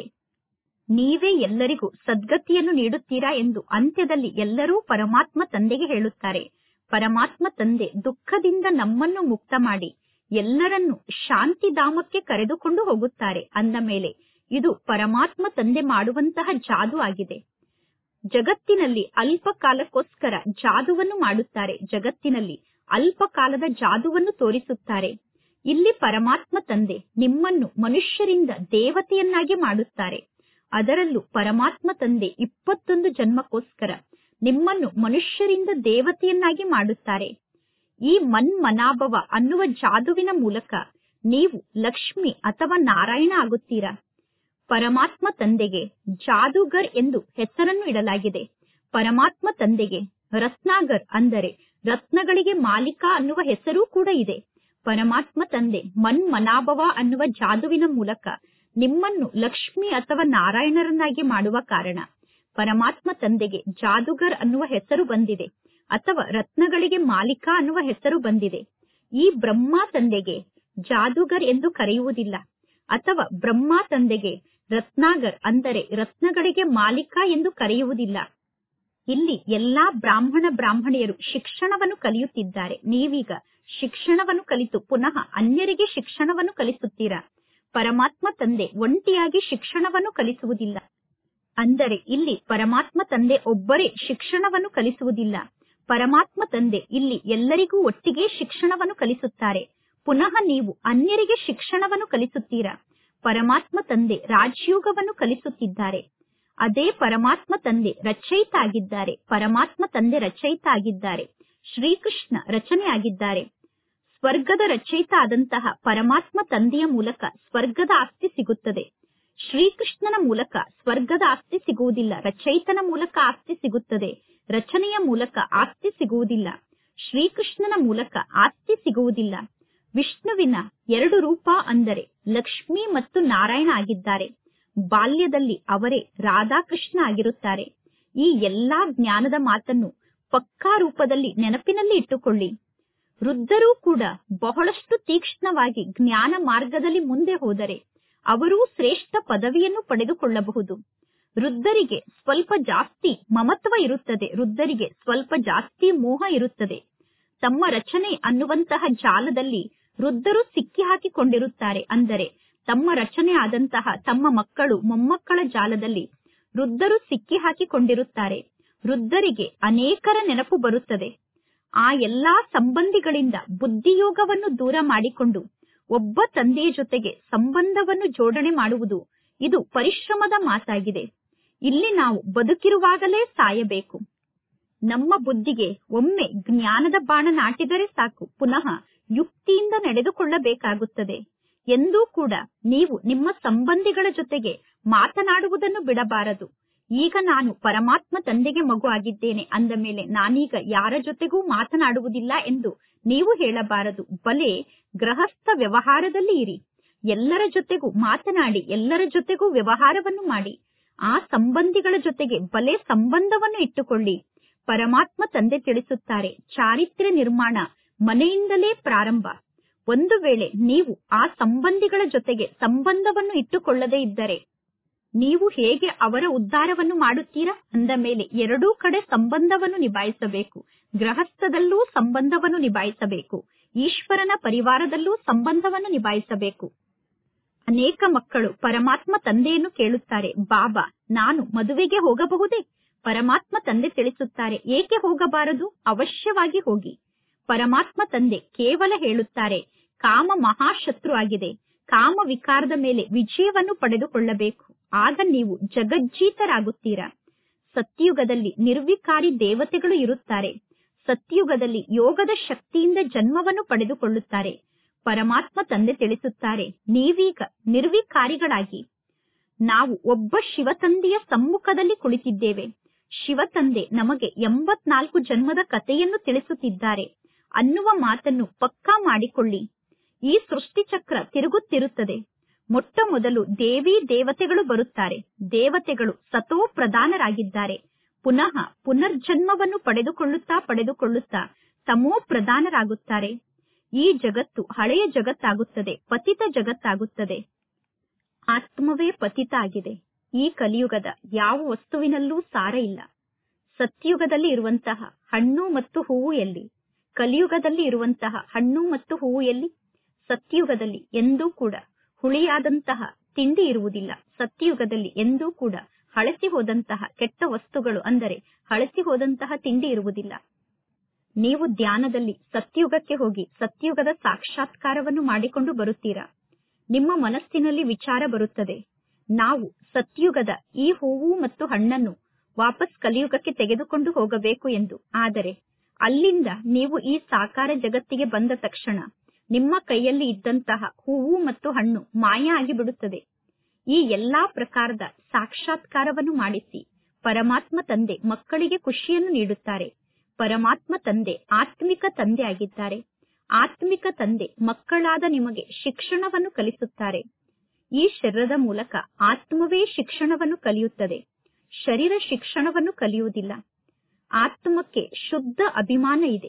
ನೀವೇ ಎಲ್ಲರಿಗೂ ಸದ್ಗತಿಯನ್ನು ನೀಡುತ್ತೀರಾ ಎಂದು ಅಂತ್ಯದಲ್ಲಿ ಎಲ್ಲರೂ ಪರಮಾತ್ಮ ತಂದೆಗೆ ಹೇಳುತ್ತಾರೆ ಪರಮಾತ್ಮ ತಂದೆ ದುಃಖದಿಂದ ನಮ್ಮನ್ನು ಮುಕ್ತ ಮಾಡಿ ಎಲ್ಲರನ್ನು ಶಾಂತಿಧಾಮಕ್ಕೆ ಕರೆದುಕೊಂಡು ಹೋಗುತ್ತಾರೆ ಅಂದ ಮೇಲೆ ಇದು ಪರಮಾತ್ಮ ತಂದೆ ಮಾಡುವಂತಹ ಜಾದು ಆಗಿದೆ ಜಗತ್ತಿನಲ್ಲಿ ಅಲ್ಪ ಕಾಲಕ್ಕೋಸ್ಕರ ಜಾದುವನ್ನು ಮಾಡುತ್ತಾರೆ ಜಗತ್ತಿನಲ್ಲಿ ಅಲ್ಪ ಕಾಲದ ಜಾದುವನ್ನು ತೋರಿಸುತ್ತಾರೆ ಇಲ್ಲಿ ಪರಮಾತ್ಮ ತಂದೆ ನಿಮ್ಮನ್ನು ಮನುಷ್ಯರಿಂದ ದೇವತೆಯನ್ನಾಗಿ ಮಾಡುತ್ತಾರೆ ಅದರಲ್ಲೂ ಪರಮಾತ್ಮ ತಂದೆ ಇಪ್ಪತ್ತೊಂದು ಜನ್ಮಕ್ಕೋಸ್ಕರ ನಿಮ್ಮನ್ನು ಮನುಷ್ಯರಿಂದ ದೇವತೆಯನ್ನಾಗಿ ಮಾಡುತ್ತಾರೆ ಈ ಮನ್ಮನಾಭವ ಅನ್ನುವ ಜಾದುವಿನ ಮೂಲಕ ನೀವು ಲಕ್ಷ್ಮಿ ಅಥವಾ ನಾರಾಯಣ ಆಗುತ್ತೀರಾ ಪರಮಾತ್ಮ ತಂದೆಗೆ ಜಾದೂಗರ್ ಎಂದು ಹೆಸರನ್ನು ಇಡಲಾಗಿದೆ ಪರಮಾತ್ಮ ತಂದೆಗೆ ರತ್ನಾಗರ್ ಅಂದರೆ ರತ್ನಗಳಿಗೆ ಮಾಲೀಕ ಅನ್ನುವ ಹೆಸರೂ ಕೂಡ ಇದೆ ಪರಮಾತ್ಮ ತಂದೆ ಮನ್ಮನಾಭವ ಅನ್ನುವ ಜಾದುವಿನ ಮೂಲಕ ನಿಮ್ಮನ್ನು ಲಕ್ಷ್ಮಿ ಅಥವಾ ನಾರಾಯಣರನ್ನಾಗಿ ಮಾಡುವ ಕಾರಣ ಪರಮಾತ್ಮ ತಂದೆಗೆ ಜಾದುಗರ್ ಅನ್ನುವ ಹೆಸರು ಬಂದಿದೆ ಅಥವಾ ರತ್ನಗಳಿಗೆ ಮಾಲೀಕ ಅನ್ನುವ ಹೆಸರು ಬಂದಿದೆ ಈ ಬ್ರಹ್ಮ ತಂದೆಗೆ ಜಾದೂಗರ್ ಎಂದು ಕರೆಯುವುದಿಲ್ಲ ಅಥವಾ ಬ್ರಹ್ಮ ತಂದೆಗೆ ರತ್ನಾಗರ್ ಅಂದರೆ ರತ್ನಗಳಿಗೆ ಮಾಲೀಕ ಎಂದು ಕರೆಯುವುದಿಲ್ಲ ಇಲ್ಲಿ ಎಲ್ಲಾ ಬ್ರಾಹ್ಮಣ ಬ್ರಾಹ್ಮಣಿಯರು ಶಿಕ್ಷಣವನ್ನು ಕಲಿಯುತ್ತಿದ್ದಾರೆ ನೀವೀಗ ಶಿಕ್ಷಣವನ್ನು ಕಲಿತು ಪುನಃ ಅನ್ಯರಿಗೆ ಶಿಕ್ಷಣವನ್ನು ಕಲಿಸುತ್ತೀರಾ ಪರಮಾತ್ಮ ತಂದೆ ಒಂಟಿಯಾಗಿ ಶಿಕ್ಷಣವನ್ನು ಕಲಿಸುವುದಿಲ್ಲ ಅಂದರೆ ಇಲ್ಲಿ ಪರಮಾತ್ಮ ತಂದೆ ಒಬ್ಬರೇ ಶಿಕ್ಷಣವನ್ನು ಕಲಿಸುವುದಿಲ್ಲ ಪರಮಾತ್ಮ ತಂದೆ ಇಲ್ಲಿ ಎಲ್ಲರಿಗೂ ಒಟ್ಟಿಗೆ ಶಿಕ್ಷಣವನ್ನು ಕಲಿಸುತ್ತಾರೆ ಪುನಃ ನೀವು ಅನ್ಯರಿಗೆ ಶಿಕ್ಷಣವನ್ನು ಕಲಿಸುತ್ತೀರಾ ಪರಮಾತ್ಮ ತಂದೆ ರಾಜಯೋಗವನ್ನು ಕಲಿಸುತ್ತಿದ್ದಾರೆ ಅದೇ ಪರಮಾತ್ಮ ತಂದೆ ರಚಯಿತ ಆಗಿದ್ದಾರೆ ಪರಮಾತ್ಮ ತಂದೆ ರಚಯಿತ ಆಗಿದ್ದಾರೆ ಶ್ರೀಕೃಷ್ಣ ರಚನೆ ಆಗಿದ್ದಾರೆ ಸ್ವರ್ಗದ ರಚಯಿತ ಆದಂತಹ ಪರಮಾತ್ಮ ತಂದೆಯ ಮೂಲಕ ಸ್ವರ್ಗದ ಆಸ್ತಿ ಸಿಗುತ್ತದೆ ಶ್ರೀಕೃಷ್ಣನ ಮೂಲಕ ಸ್ವರ್ಗದ ಆಸ್ತಿ ಸಿಗುವುದಿಲ್ಲ ರಚಯಿತನ ಮೂಲಕ ಆಸ್ತಿ ಸಿಗುತ್ತದೆ ರಚನೆಯ ಮೂಲಕ ಆಸ್ತಿ ಸಿಗುವುದಿಲ್ಲ ಶ್ರೀಕೃಷ್ಣನ ಮೂಲಕ ಆಸ್ತಿ ಸಿಗುವುದಿಲ್ಲ ವಿಷ್ಣುವಿನ ಎರಡು ರೂಪ ಅಂದರೆ ಲಕ್ಷ್ಮಿ ಮತ್ತು ನಾರಾಯಣ ಆಗಿದ್ದಾರೆ ಬಾಲ್ಯದಲ್ಲಿ ಅವರೇ ರಾಧಾಕೃಷ್ಣ ಆಗಿರುತ್ತಾರೆ ಈ ಎಲ್ಲಾ ಜ್ಞಾನದ ಮಾತನ್ನು ಪಕ್ಕಾ ರೂಪದಲ್ಲಿ ನೆನಪಿನಲ್ಲಿ ಇಟ್ಟುಕೊಳ್ಳಿ ವೃದ್ಧರೂ ಕೂಡ ಬಹಳಷ್ಟು ತೀಕ್ಷ್ಣವಾಗಿ ಜ್ಞಾನ ಮಾರ್ಗದಲ್ಲಿ ಮುಂದೆ ಹೋದರೆ ಅವರೂ ಶ್ರೇಷ್ಠ ಪದವಿಯನ್ನು ಪಡೆದುಕೊಳ್ಳಬಹುದು ವೃದ್ಧರಿಗೆ ಸ್ವಲ್ಪ ಜಾಸ್ತಿ ಮಮತ್ವ ಇರುತ್ತದೆ ವೃದ್ಧರಿಗೆ ಸ್ವಲ್ಪ ಜಾಸ್ತಿ ಮೋಹ ಇರುತ್ತದೆ ತಮ್ಮ ರಚನೆ ಅನ್ನುವಂತಹ ಜಾಲದಲ್ಲಿ ವೃದ್ಧರು ಸಿಕ್ಕಿ ಹಾಕಿಕೊಂಡಿರುತ್ತಾರೆ ಅಂದರೆ ತಮ್ಮ ರಚನೆ ಆದಂತಹ ತಮ್ಮ ಮಕ್ಕಳು ಮೊಮ್ಮಕ್ಕಳ ಜಾಲದಲ್ಲಿ ವೃದ್ಧರು ಸಿಕ್ಕಿ ಹಾಕಿಕೊಂಡಿರುತ್ತಾರೆ ವೃದ್ಧರಿಗೆ ಅನೇಕರ ನೆನಪು ಬರುತ್ತದೆ ಆ ಎಲ್ಲಾ ಸಂಬಂಧಿಗಳಿಂದ ಬುದ್ಧಿಯೋಗವನ್ನು ದೂರ ಮಾಡಿಕೊಂಡು ಒಬ್ಬ ತಂದೆಯ ಜೊತೆಗೆ ಸಂಬಂಧವನ್ನು ಜೋಡಣೆ ಮಾಡುವುದು ಇದು ಪರಿಶ್ರಮದ ಮಾತಾಗಿದೆ ಇಲ್ಲಿ ನಾವು ಬದುಕಿರುವಾಗಲೇ ಸಾಯಬೇಕು ನಮ್ಮ ಬುದ್ಧಿಗೆ ಒಮ್ಮೆ ಜ್ಞಾನದ ಬಾಣ ನಾಟಿದರೆ ಸಾಕು ಪುನಃ ಯುಕ್ತಿಯಿಂದ ನಡೆದುಕೊಳ್ಳಬೇಕಾಗುತ್ತದೆ ಎಂದೂ ಕೂಡ ನೀವು ನಿಮ್ಮ ಸಂಬಂಧಿಗಳ ಜೊತೆಗೆ ಮಾತನಾಡುವುದನ್ನು ಬಿಡಬಾರದು ಈಗ ನಾನು ಪರಮಾತ್ಮ ತಂದೆಗೆ ಮಗು ಆಗಿದ್ದೇನೆ ಅಂದ ಮೇಲೆ ನಾನೀಗ ಯಾರ ಜೊತೆಗೂ ಮಾತನಾಡುವುದಿಲ್ಲ ಎಂದು ನೀವು ಹೇಳಬಾರದು ಬಲೆ ಗೃಹಸ್ಥ ವ್ಯವಹಾರದಲ್ಲಿ ಇರಿ ಎಲ್ಲರ ಜೊತೆಗೂ ಮಾತನಾಡಿ ಎಲ್ಲರ ಜೊತೆಗೂ ವ್ಯವಹಾರವನ್ನು ಮಾಡಿ ಆ ಸಂಬಂಧಿಗಳ ಜೊತೆಗೆ ಬಲೆ ಸಂಬಂಧವನ್ನು ಇಟ್ಟುಕೊಳ್ಳಿ ಪರಮಾತ್ಮ ತಂದೆ ತಿಳಿಸುತ್ತಾರೆ ಚಾರಿತ್ರ್ಯ ನಿರ್ಮಾಣ ಮನೆಯಿಂದಲೇ ಪ್ರಾರಂಭ ಒಂದು ವೇಳೆ ನೀವು ಆ ಸಂಬಂಧಿಗಳ ಜೊತೆಗೆ ಸಂಬಂಧವನ್ನು ಇಟ್ಟುಕೊಳ್ಳದೇ ಇದ್ದರೆ ನೀವು ಹೇಗೆ ಅವರ ಉದ್ಧಾರವನ್ನು ಮಾಡುತ್ತೀರಾ ಅಂದ ಮೇಲೆ ಎರಡೂ ಕಡೆ ಸಂಬಂಧವನ್ನು ನಿಭಾಯಿಸಬೇಕು ಗೃಹಸ್ಥದಲ್ಲೂ ಸಂಬಂಧವನ್ನು ನಿಭಾಯಿಸಬೇಕು ಈಶ್ವರನ ಪರಿವಾರದಲ್ಲೂ ಸಂಬಂಧವನ್ನು ನಿಭಾಯಿಸಬೇಕು ಅನೇಕ ಮಕ್ಕಳು ಪರಮಾತ್ಮ ತಂದೆಯನ್ನು ಕೇಳುತ್ತಾರೆ ಬಾಬಾ ನಾನು ಮದುವೆಗೆ ಹೋಗಬಹುದೇ ಪರಮಾತ್ಮ ತಂದೆ ತಿಳಿಸುತ್ತಾರೆ ಏಕೆ ಹೋಗಬಾರದು ಅವಶ್ಯವಾಗಿ ಹೋಗಿ ಪರಮಾತ್ಮ ತಂದೆ ಕೇವಲ ಹೇಳುತ್ತಾರೆ ಕಾಮ ಮಹಾಶತ್ರು ಆಗಿದೆ ಕಾಮ ವಿಕಾರದ ಮೇಲೆ ವಿಜಯವನ್ನು ಪಡೆದುಕೊಳ್ಳಬೇಕು ಆಗ ನೀವು ಜಗಜ್ಜೀತರಾಗುತ್ತೀರಾ ಸತ್ಯುಗದಲ್ಲಿ ನಿರ್ವಿಕಾರಿ ದೇವತೆಗಳು ಇರುತ್ತಾರೆ ಸತ್ಯುಗದಲ್ಲಿ ಯೋಗದ ಶಕ್ತಿಯಿಂದ ಜನ್ಮವನ್ನು ಪಡೆದುಕೊಳ್ಳುತ್ತಾರೆ ಪರಮಾತ್ಮ ತಂದೆ ತಿಳಿಸುತ್ತಾರೆ ನೀವೀಗ ನಿರ್ವಿಕಾರಿಗಳಾಗಿ ನಾವು ಒಬ್ಬ ಶಿವತಂದೆಯ ಸಮ್ಮುಖದಲ್ಲಿ ಕುಳಿತಿದ್ದೇವೆ ಶಿವತಂದೆ ನಮಗೆ ಎಂಬತ್ನಾಲ್ಕು ಜನ್ಮದ ಕಥೆಯನ್ನು ತಿಳಿಸುತ್ತಿದ್ದಾರೆ ಅನ್ನುವ ಮಾತನ್ನು ಪಕ್ಕಾ ಮಾಡಿಕೊಳ್ಳಿ ಈ ಸೃಷ್ಟಿ ಚಕ್ರ ತಿರುಗುತ್ತಿರುತ್ತದೆ ಮೊಟ್ಟ ಮೊದಲು ದೇವಿ ದೇವತೆಗಳು ಬರುತ್ತಾರೆ ದೇವತೆಗಳು ಸತೋ ಪ್ರಧಾನರಾಗಿದ್ದಾರೆ ಪುನಃ ಪುನರ್ಜನ್ಮವನ್ನು ಪಡೆದುಕೊಳ್ಳುತ್ತಾ ಪಡೆದುಕೊಳ್ಳುತ್ತಾ ತಮೋ ಪ್ರಧಾನರಾಗುತ್ತಾರೆ ಈ ಜಗತ್ತು ಹಳೆಯ ಜಗತ್ತಾಗುತ್ತದೆ ಪತಿತ ಜಗತ್ತಾಗುತ್ತದೆ ಆತ್ಮವೇ ಪತಿತ ಆಗಿದೆ ಈ ಕಲಿಯುಗದ ಯಾವ ವಸ್ತುವಿನಲ್ಲೂ ಸಾರ ಇಲ್ಲ ಸತ್ಯುಗದಲ್ಲಿ ಇರುವಂತಹ ಹಣ್ಣು ಮತ್ತು ಹೂವು ಎಲ್ಲಿ ಕಲಿಯುಗದಲ್ಲಿ ಇರುವಂತಹ ಹಣ್ಣು ಮತ್ತು ಹೂವು ಎಲ್ಲಿ ಸತ್ಯುಗದಲ್ಲಿ ಎಂದೂ ಕೂಡ ಹುಳಿಯಾದಂತಹ ತಿಂಡಿ ಇರುವುದಿಲ್ಲ ಸತ್ಯುಗದಲ್ಲಿ ಎಂದೂ ಕೂಡ ಹಳಸಿ ಹೋದಂತಹ ಕೆಟ್ಟ ವಸ್ತುಗಳು ಅಂದರೆ ಹಳಸಿ ಹೋದಂತಹ ತಿಂಡಿ ಇರುವುದಿಲ್ಲ ನೀವು ಧ್ಯಾನದಲ್ಲಿ ಸತ್ಯುಗಕ್ಕೆ ಹೋಗಿ ಸತ್ಯುಗದ ಸಾಕ್ಷಾತ್ಕಾರವನ್ನು ಮಾಡಿಕೊಂಡು ಬರುತ್ತೀರಾ ನಿಮ್ಮ ಮನಸ್ಸಿನಲ್ಲಿ ವಿಚಾರ ಬರುತ್ತದೆ ನಾವು ಸತ್ಯುಗದ ಈ ಹೂವು ಮತ್ತು ಹಣ್ಣನ್ನು ವಾಪಸ್ ಕಲಿಯುಗಕ್ಕೆ ತೆಗೆದುಕೊಂಡು ಹೋಗಬೇಕು ಎಂದು ಆದರೆ ಅಲ್ಲಿಂದ ನೀವು ಈ ಸಾಕಾರ ಜಗತ್ತಿಗೆ ಬಂದ ತಕ್ಷಣ ನಿಮ್ಮ ಕೈಯಲ್ಲಿ ಇದ್ದಂತಹ ಹೂವು ಮತ್ತು ಹಣ್ಣು ಮಾಯ ಆಗಿಬಿಡುತ್ತದೆ ಈ ಎಲ್ಲಾ ಪ್ರಕಾರದ ಸಾಕ್ಷಾತ್ಕಾರವನ್ನು ಮಾಡಿಸಿ ಪರಮಾತ್ಮ ತಂದೆ ಮಕ್ಕಳಿಗೆ ಖುಷಿಯನ್ನು ನೀಡುತ್ತಾರೆ ಪರಮಾತ್ಮ ತಂದೆ ಆತ್ಮಿಕ ತಂದೆ ಆಗಿದ್ದಾರೆ ಆತ್ಮಿಕ ತಂದೆ ಮಕ್ಕಳಾದ ನಿಮಗೆ ಶಿಕ್ಷಣವನ್ನು ಕಲಿಸುತ್ತಾರೆ ಈ ಶರೀರದ ಮೂಲಕ ಆತ್ಮವೇ ಶಿಕ್ಷಣವನ್ನು ಕಲಿಯುತ್ತದೆ ಶರೀರ ಶಿಕ್ಷಣವನ್ನು ಕಲಿಯುವುದಿಲ್ಲ ಆತ್ಮಕ್ಕೆ ಶುದ್ಧ ಅಭಿಮಾನ ಇದೆ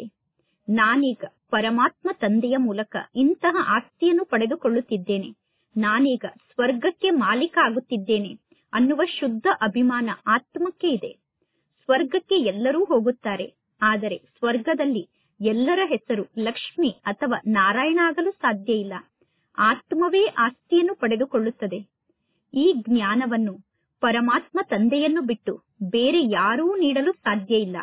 ನಾನೀಗ ಪರಮಾತ್ಮ ತಂದೆಯ ಮೂಲಕ ಇಂತಹ ಆಸ್ತಿಯನ್ನು ಪಡೆದುಕೊಳ್ಳುತ್ತಿದ್ದೇನೆ ನಾನೀಗ ಸ್ವರ್ಗಕ್ಕೆ ಮಾಲೀಕ ಆಗುತ್ತಿದ್ದೇನೆ ಅನ್ನುವ ಶುದ್ಧ ಅಭಿಮಾನ ಆತ್ಮಕ್ಕೆ ಇದೆ ಸ್ವರ್ಗಕ್ಕೆ ಎಲ್ಲರೂ ಹೋಗುತ್ತಾರೆ ಆದರೆ ಸ್ವರ್ಗದಲ್ಲಿ ಎಲ್ಲರ ಹೆಸರು ಲಕ್ಷ್ಮಿ ಅಥವಾ ನಾರಾಯಣ ಆಗಲು ಸಾಧ್ಯ ಇಲ್ಲ ಆತ್ಮವೇ ಆಸ್ತಿಯನ್ನು ಪಡೆದುಕೊಳ್ಳುತ್ತದೆ ಈ ಜ್ಞಾನವನ್ನು ಪರಮಾತ್ಮ ತಂದೆಯನ್ನು ಬಿಟ್ಟು ಬೇರೆ ಯಾರೂ ನೀಡಲು ಸಾಧ್ಯ ಇಲ್ಲ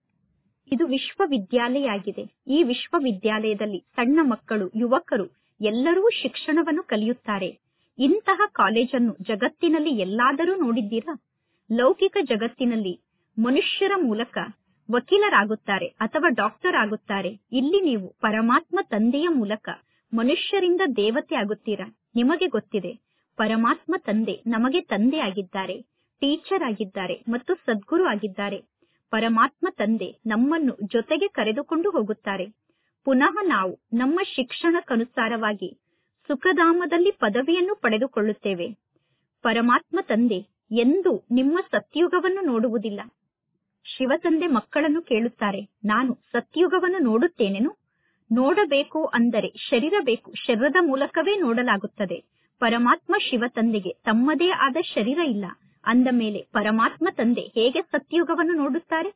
ಇದು ವಿಶ್ವವಿದ್ಯಾಲಯ ಆಗಿದೆ ಈ ವಿಶ್ವವಿದ್ಯಾಲಯದಲ್ಲಿ ಸಣ್ಣ ಮಕ್ಕಳು ಯುವಕರು ಎಲ್ಲರೂ ಶಿಕ್ಷಣವನ್ನು ಕಲಿಯುತ್ತಾರೆ ಇಂತಹ ಕಾಲೇಜನ್ನು ಜಗತ್ತಿನಲ್ಲಿ ಎಲ್ಲಾದರೂ ನೋಡಿದ್ದೀರಾ ಲೌಕಿಕ ಜಗತ್ತಿನಲ್ಲಿ ಮನುಷ್ಯರ ಮೂಲಕ ವಕೀಲರಾಗುತ್ತಾರೆ ಅಥವಾ ಡಾಕ್ಟರ್ ಆಗುತ್ತಾರೆ ಇಲ್ಲಿ ನೀವು ಪರಮಾತ್ಮ ತಂದೆಯ ಮೂಲಕ ಮನುಷ್ಯರಿಂದ ದೇವತೆ ಆಗುತ್ತೀರಾ ನಿಮಗೆ ಗೊತ್ತಿದೆ ಪರಮಾತ್ಮ ತಂದೆ ನಮಗೆ ತಂದೆ ಆಗಿದ್ದಾರೆ ಟೀಚರ್ ಆಗಿದ್ದಾರೆ ಮತ್ತು ಸದ್ಗುರು ಆಗಿದ್ದಾರೆ ಪರಮಾತ್ಮ ತಂದೆ ನಮ್ಮನ್ನು ಜೊತೆಗೆ ಕರೆದುಕೊಂಡು ಹೋಗುತ್ತಾರೆ ಪುನಃ ನಾವು ನಮ್ಮ ಶಿಕ್ಷಣಕ್ಕನುಸಾರವಾಗಿ ಸುಖಧಾಮದಲ್ಲಿ ಪದವಿಯನ್ನು ಪಡೆದುಕೊಳ್ಳುತ್ತೇವೆ ಪರಮಾತ್ಮ ತಂದೆ ಎಂದೂ ನಿಮ್ಮ ಸತ್ಯುಗವನ್ನು ನೋಡುವುದಿಲ್ಲ ಶಿವತಂದೆ ಮಕ್ಕಳನ್ನು ಕೇಳುತ್ತಾರೆ ನಾನು ಸತ್ಯುಗವನ್ನು ನೋಡುತ್ತೇನೆನು ನೋಡಬೇಕು ಅಂದರೆ ಶರೀರ ಬೇಕು ಶರೀರದ ಮೂಲಕವೇ ನೋಡಲಾಗುತ್ತದೆ ಪರಮಾತ್ಮ ಶಿವತಂದೆಗೆ ತಮ್ಮದೇ ಆದ ಶರೀರ ಇಲ್ಲ ಅಂದ ಮೇಲೆ ಪರಮಾತ್ಮ ತಂದೆ ಹೇಗೆ ಸತ್ಯುಗವನ್ನು ನೋಡುತ್ತಾರೆ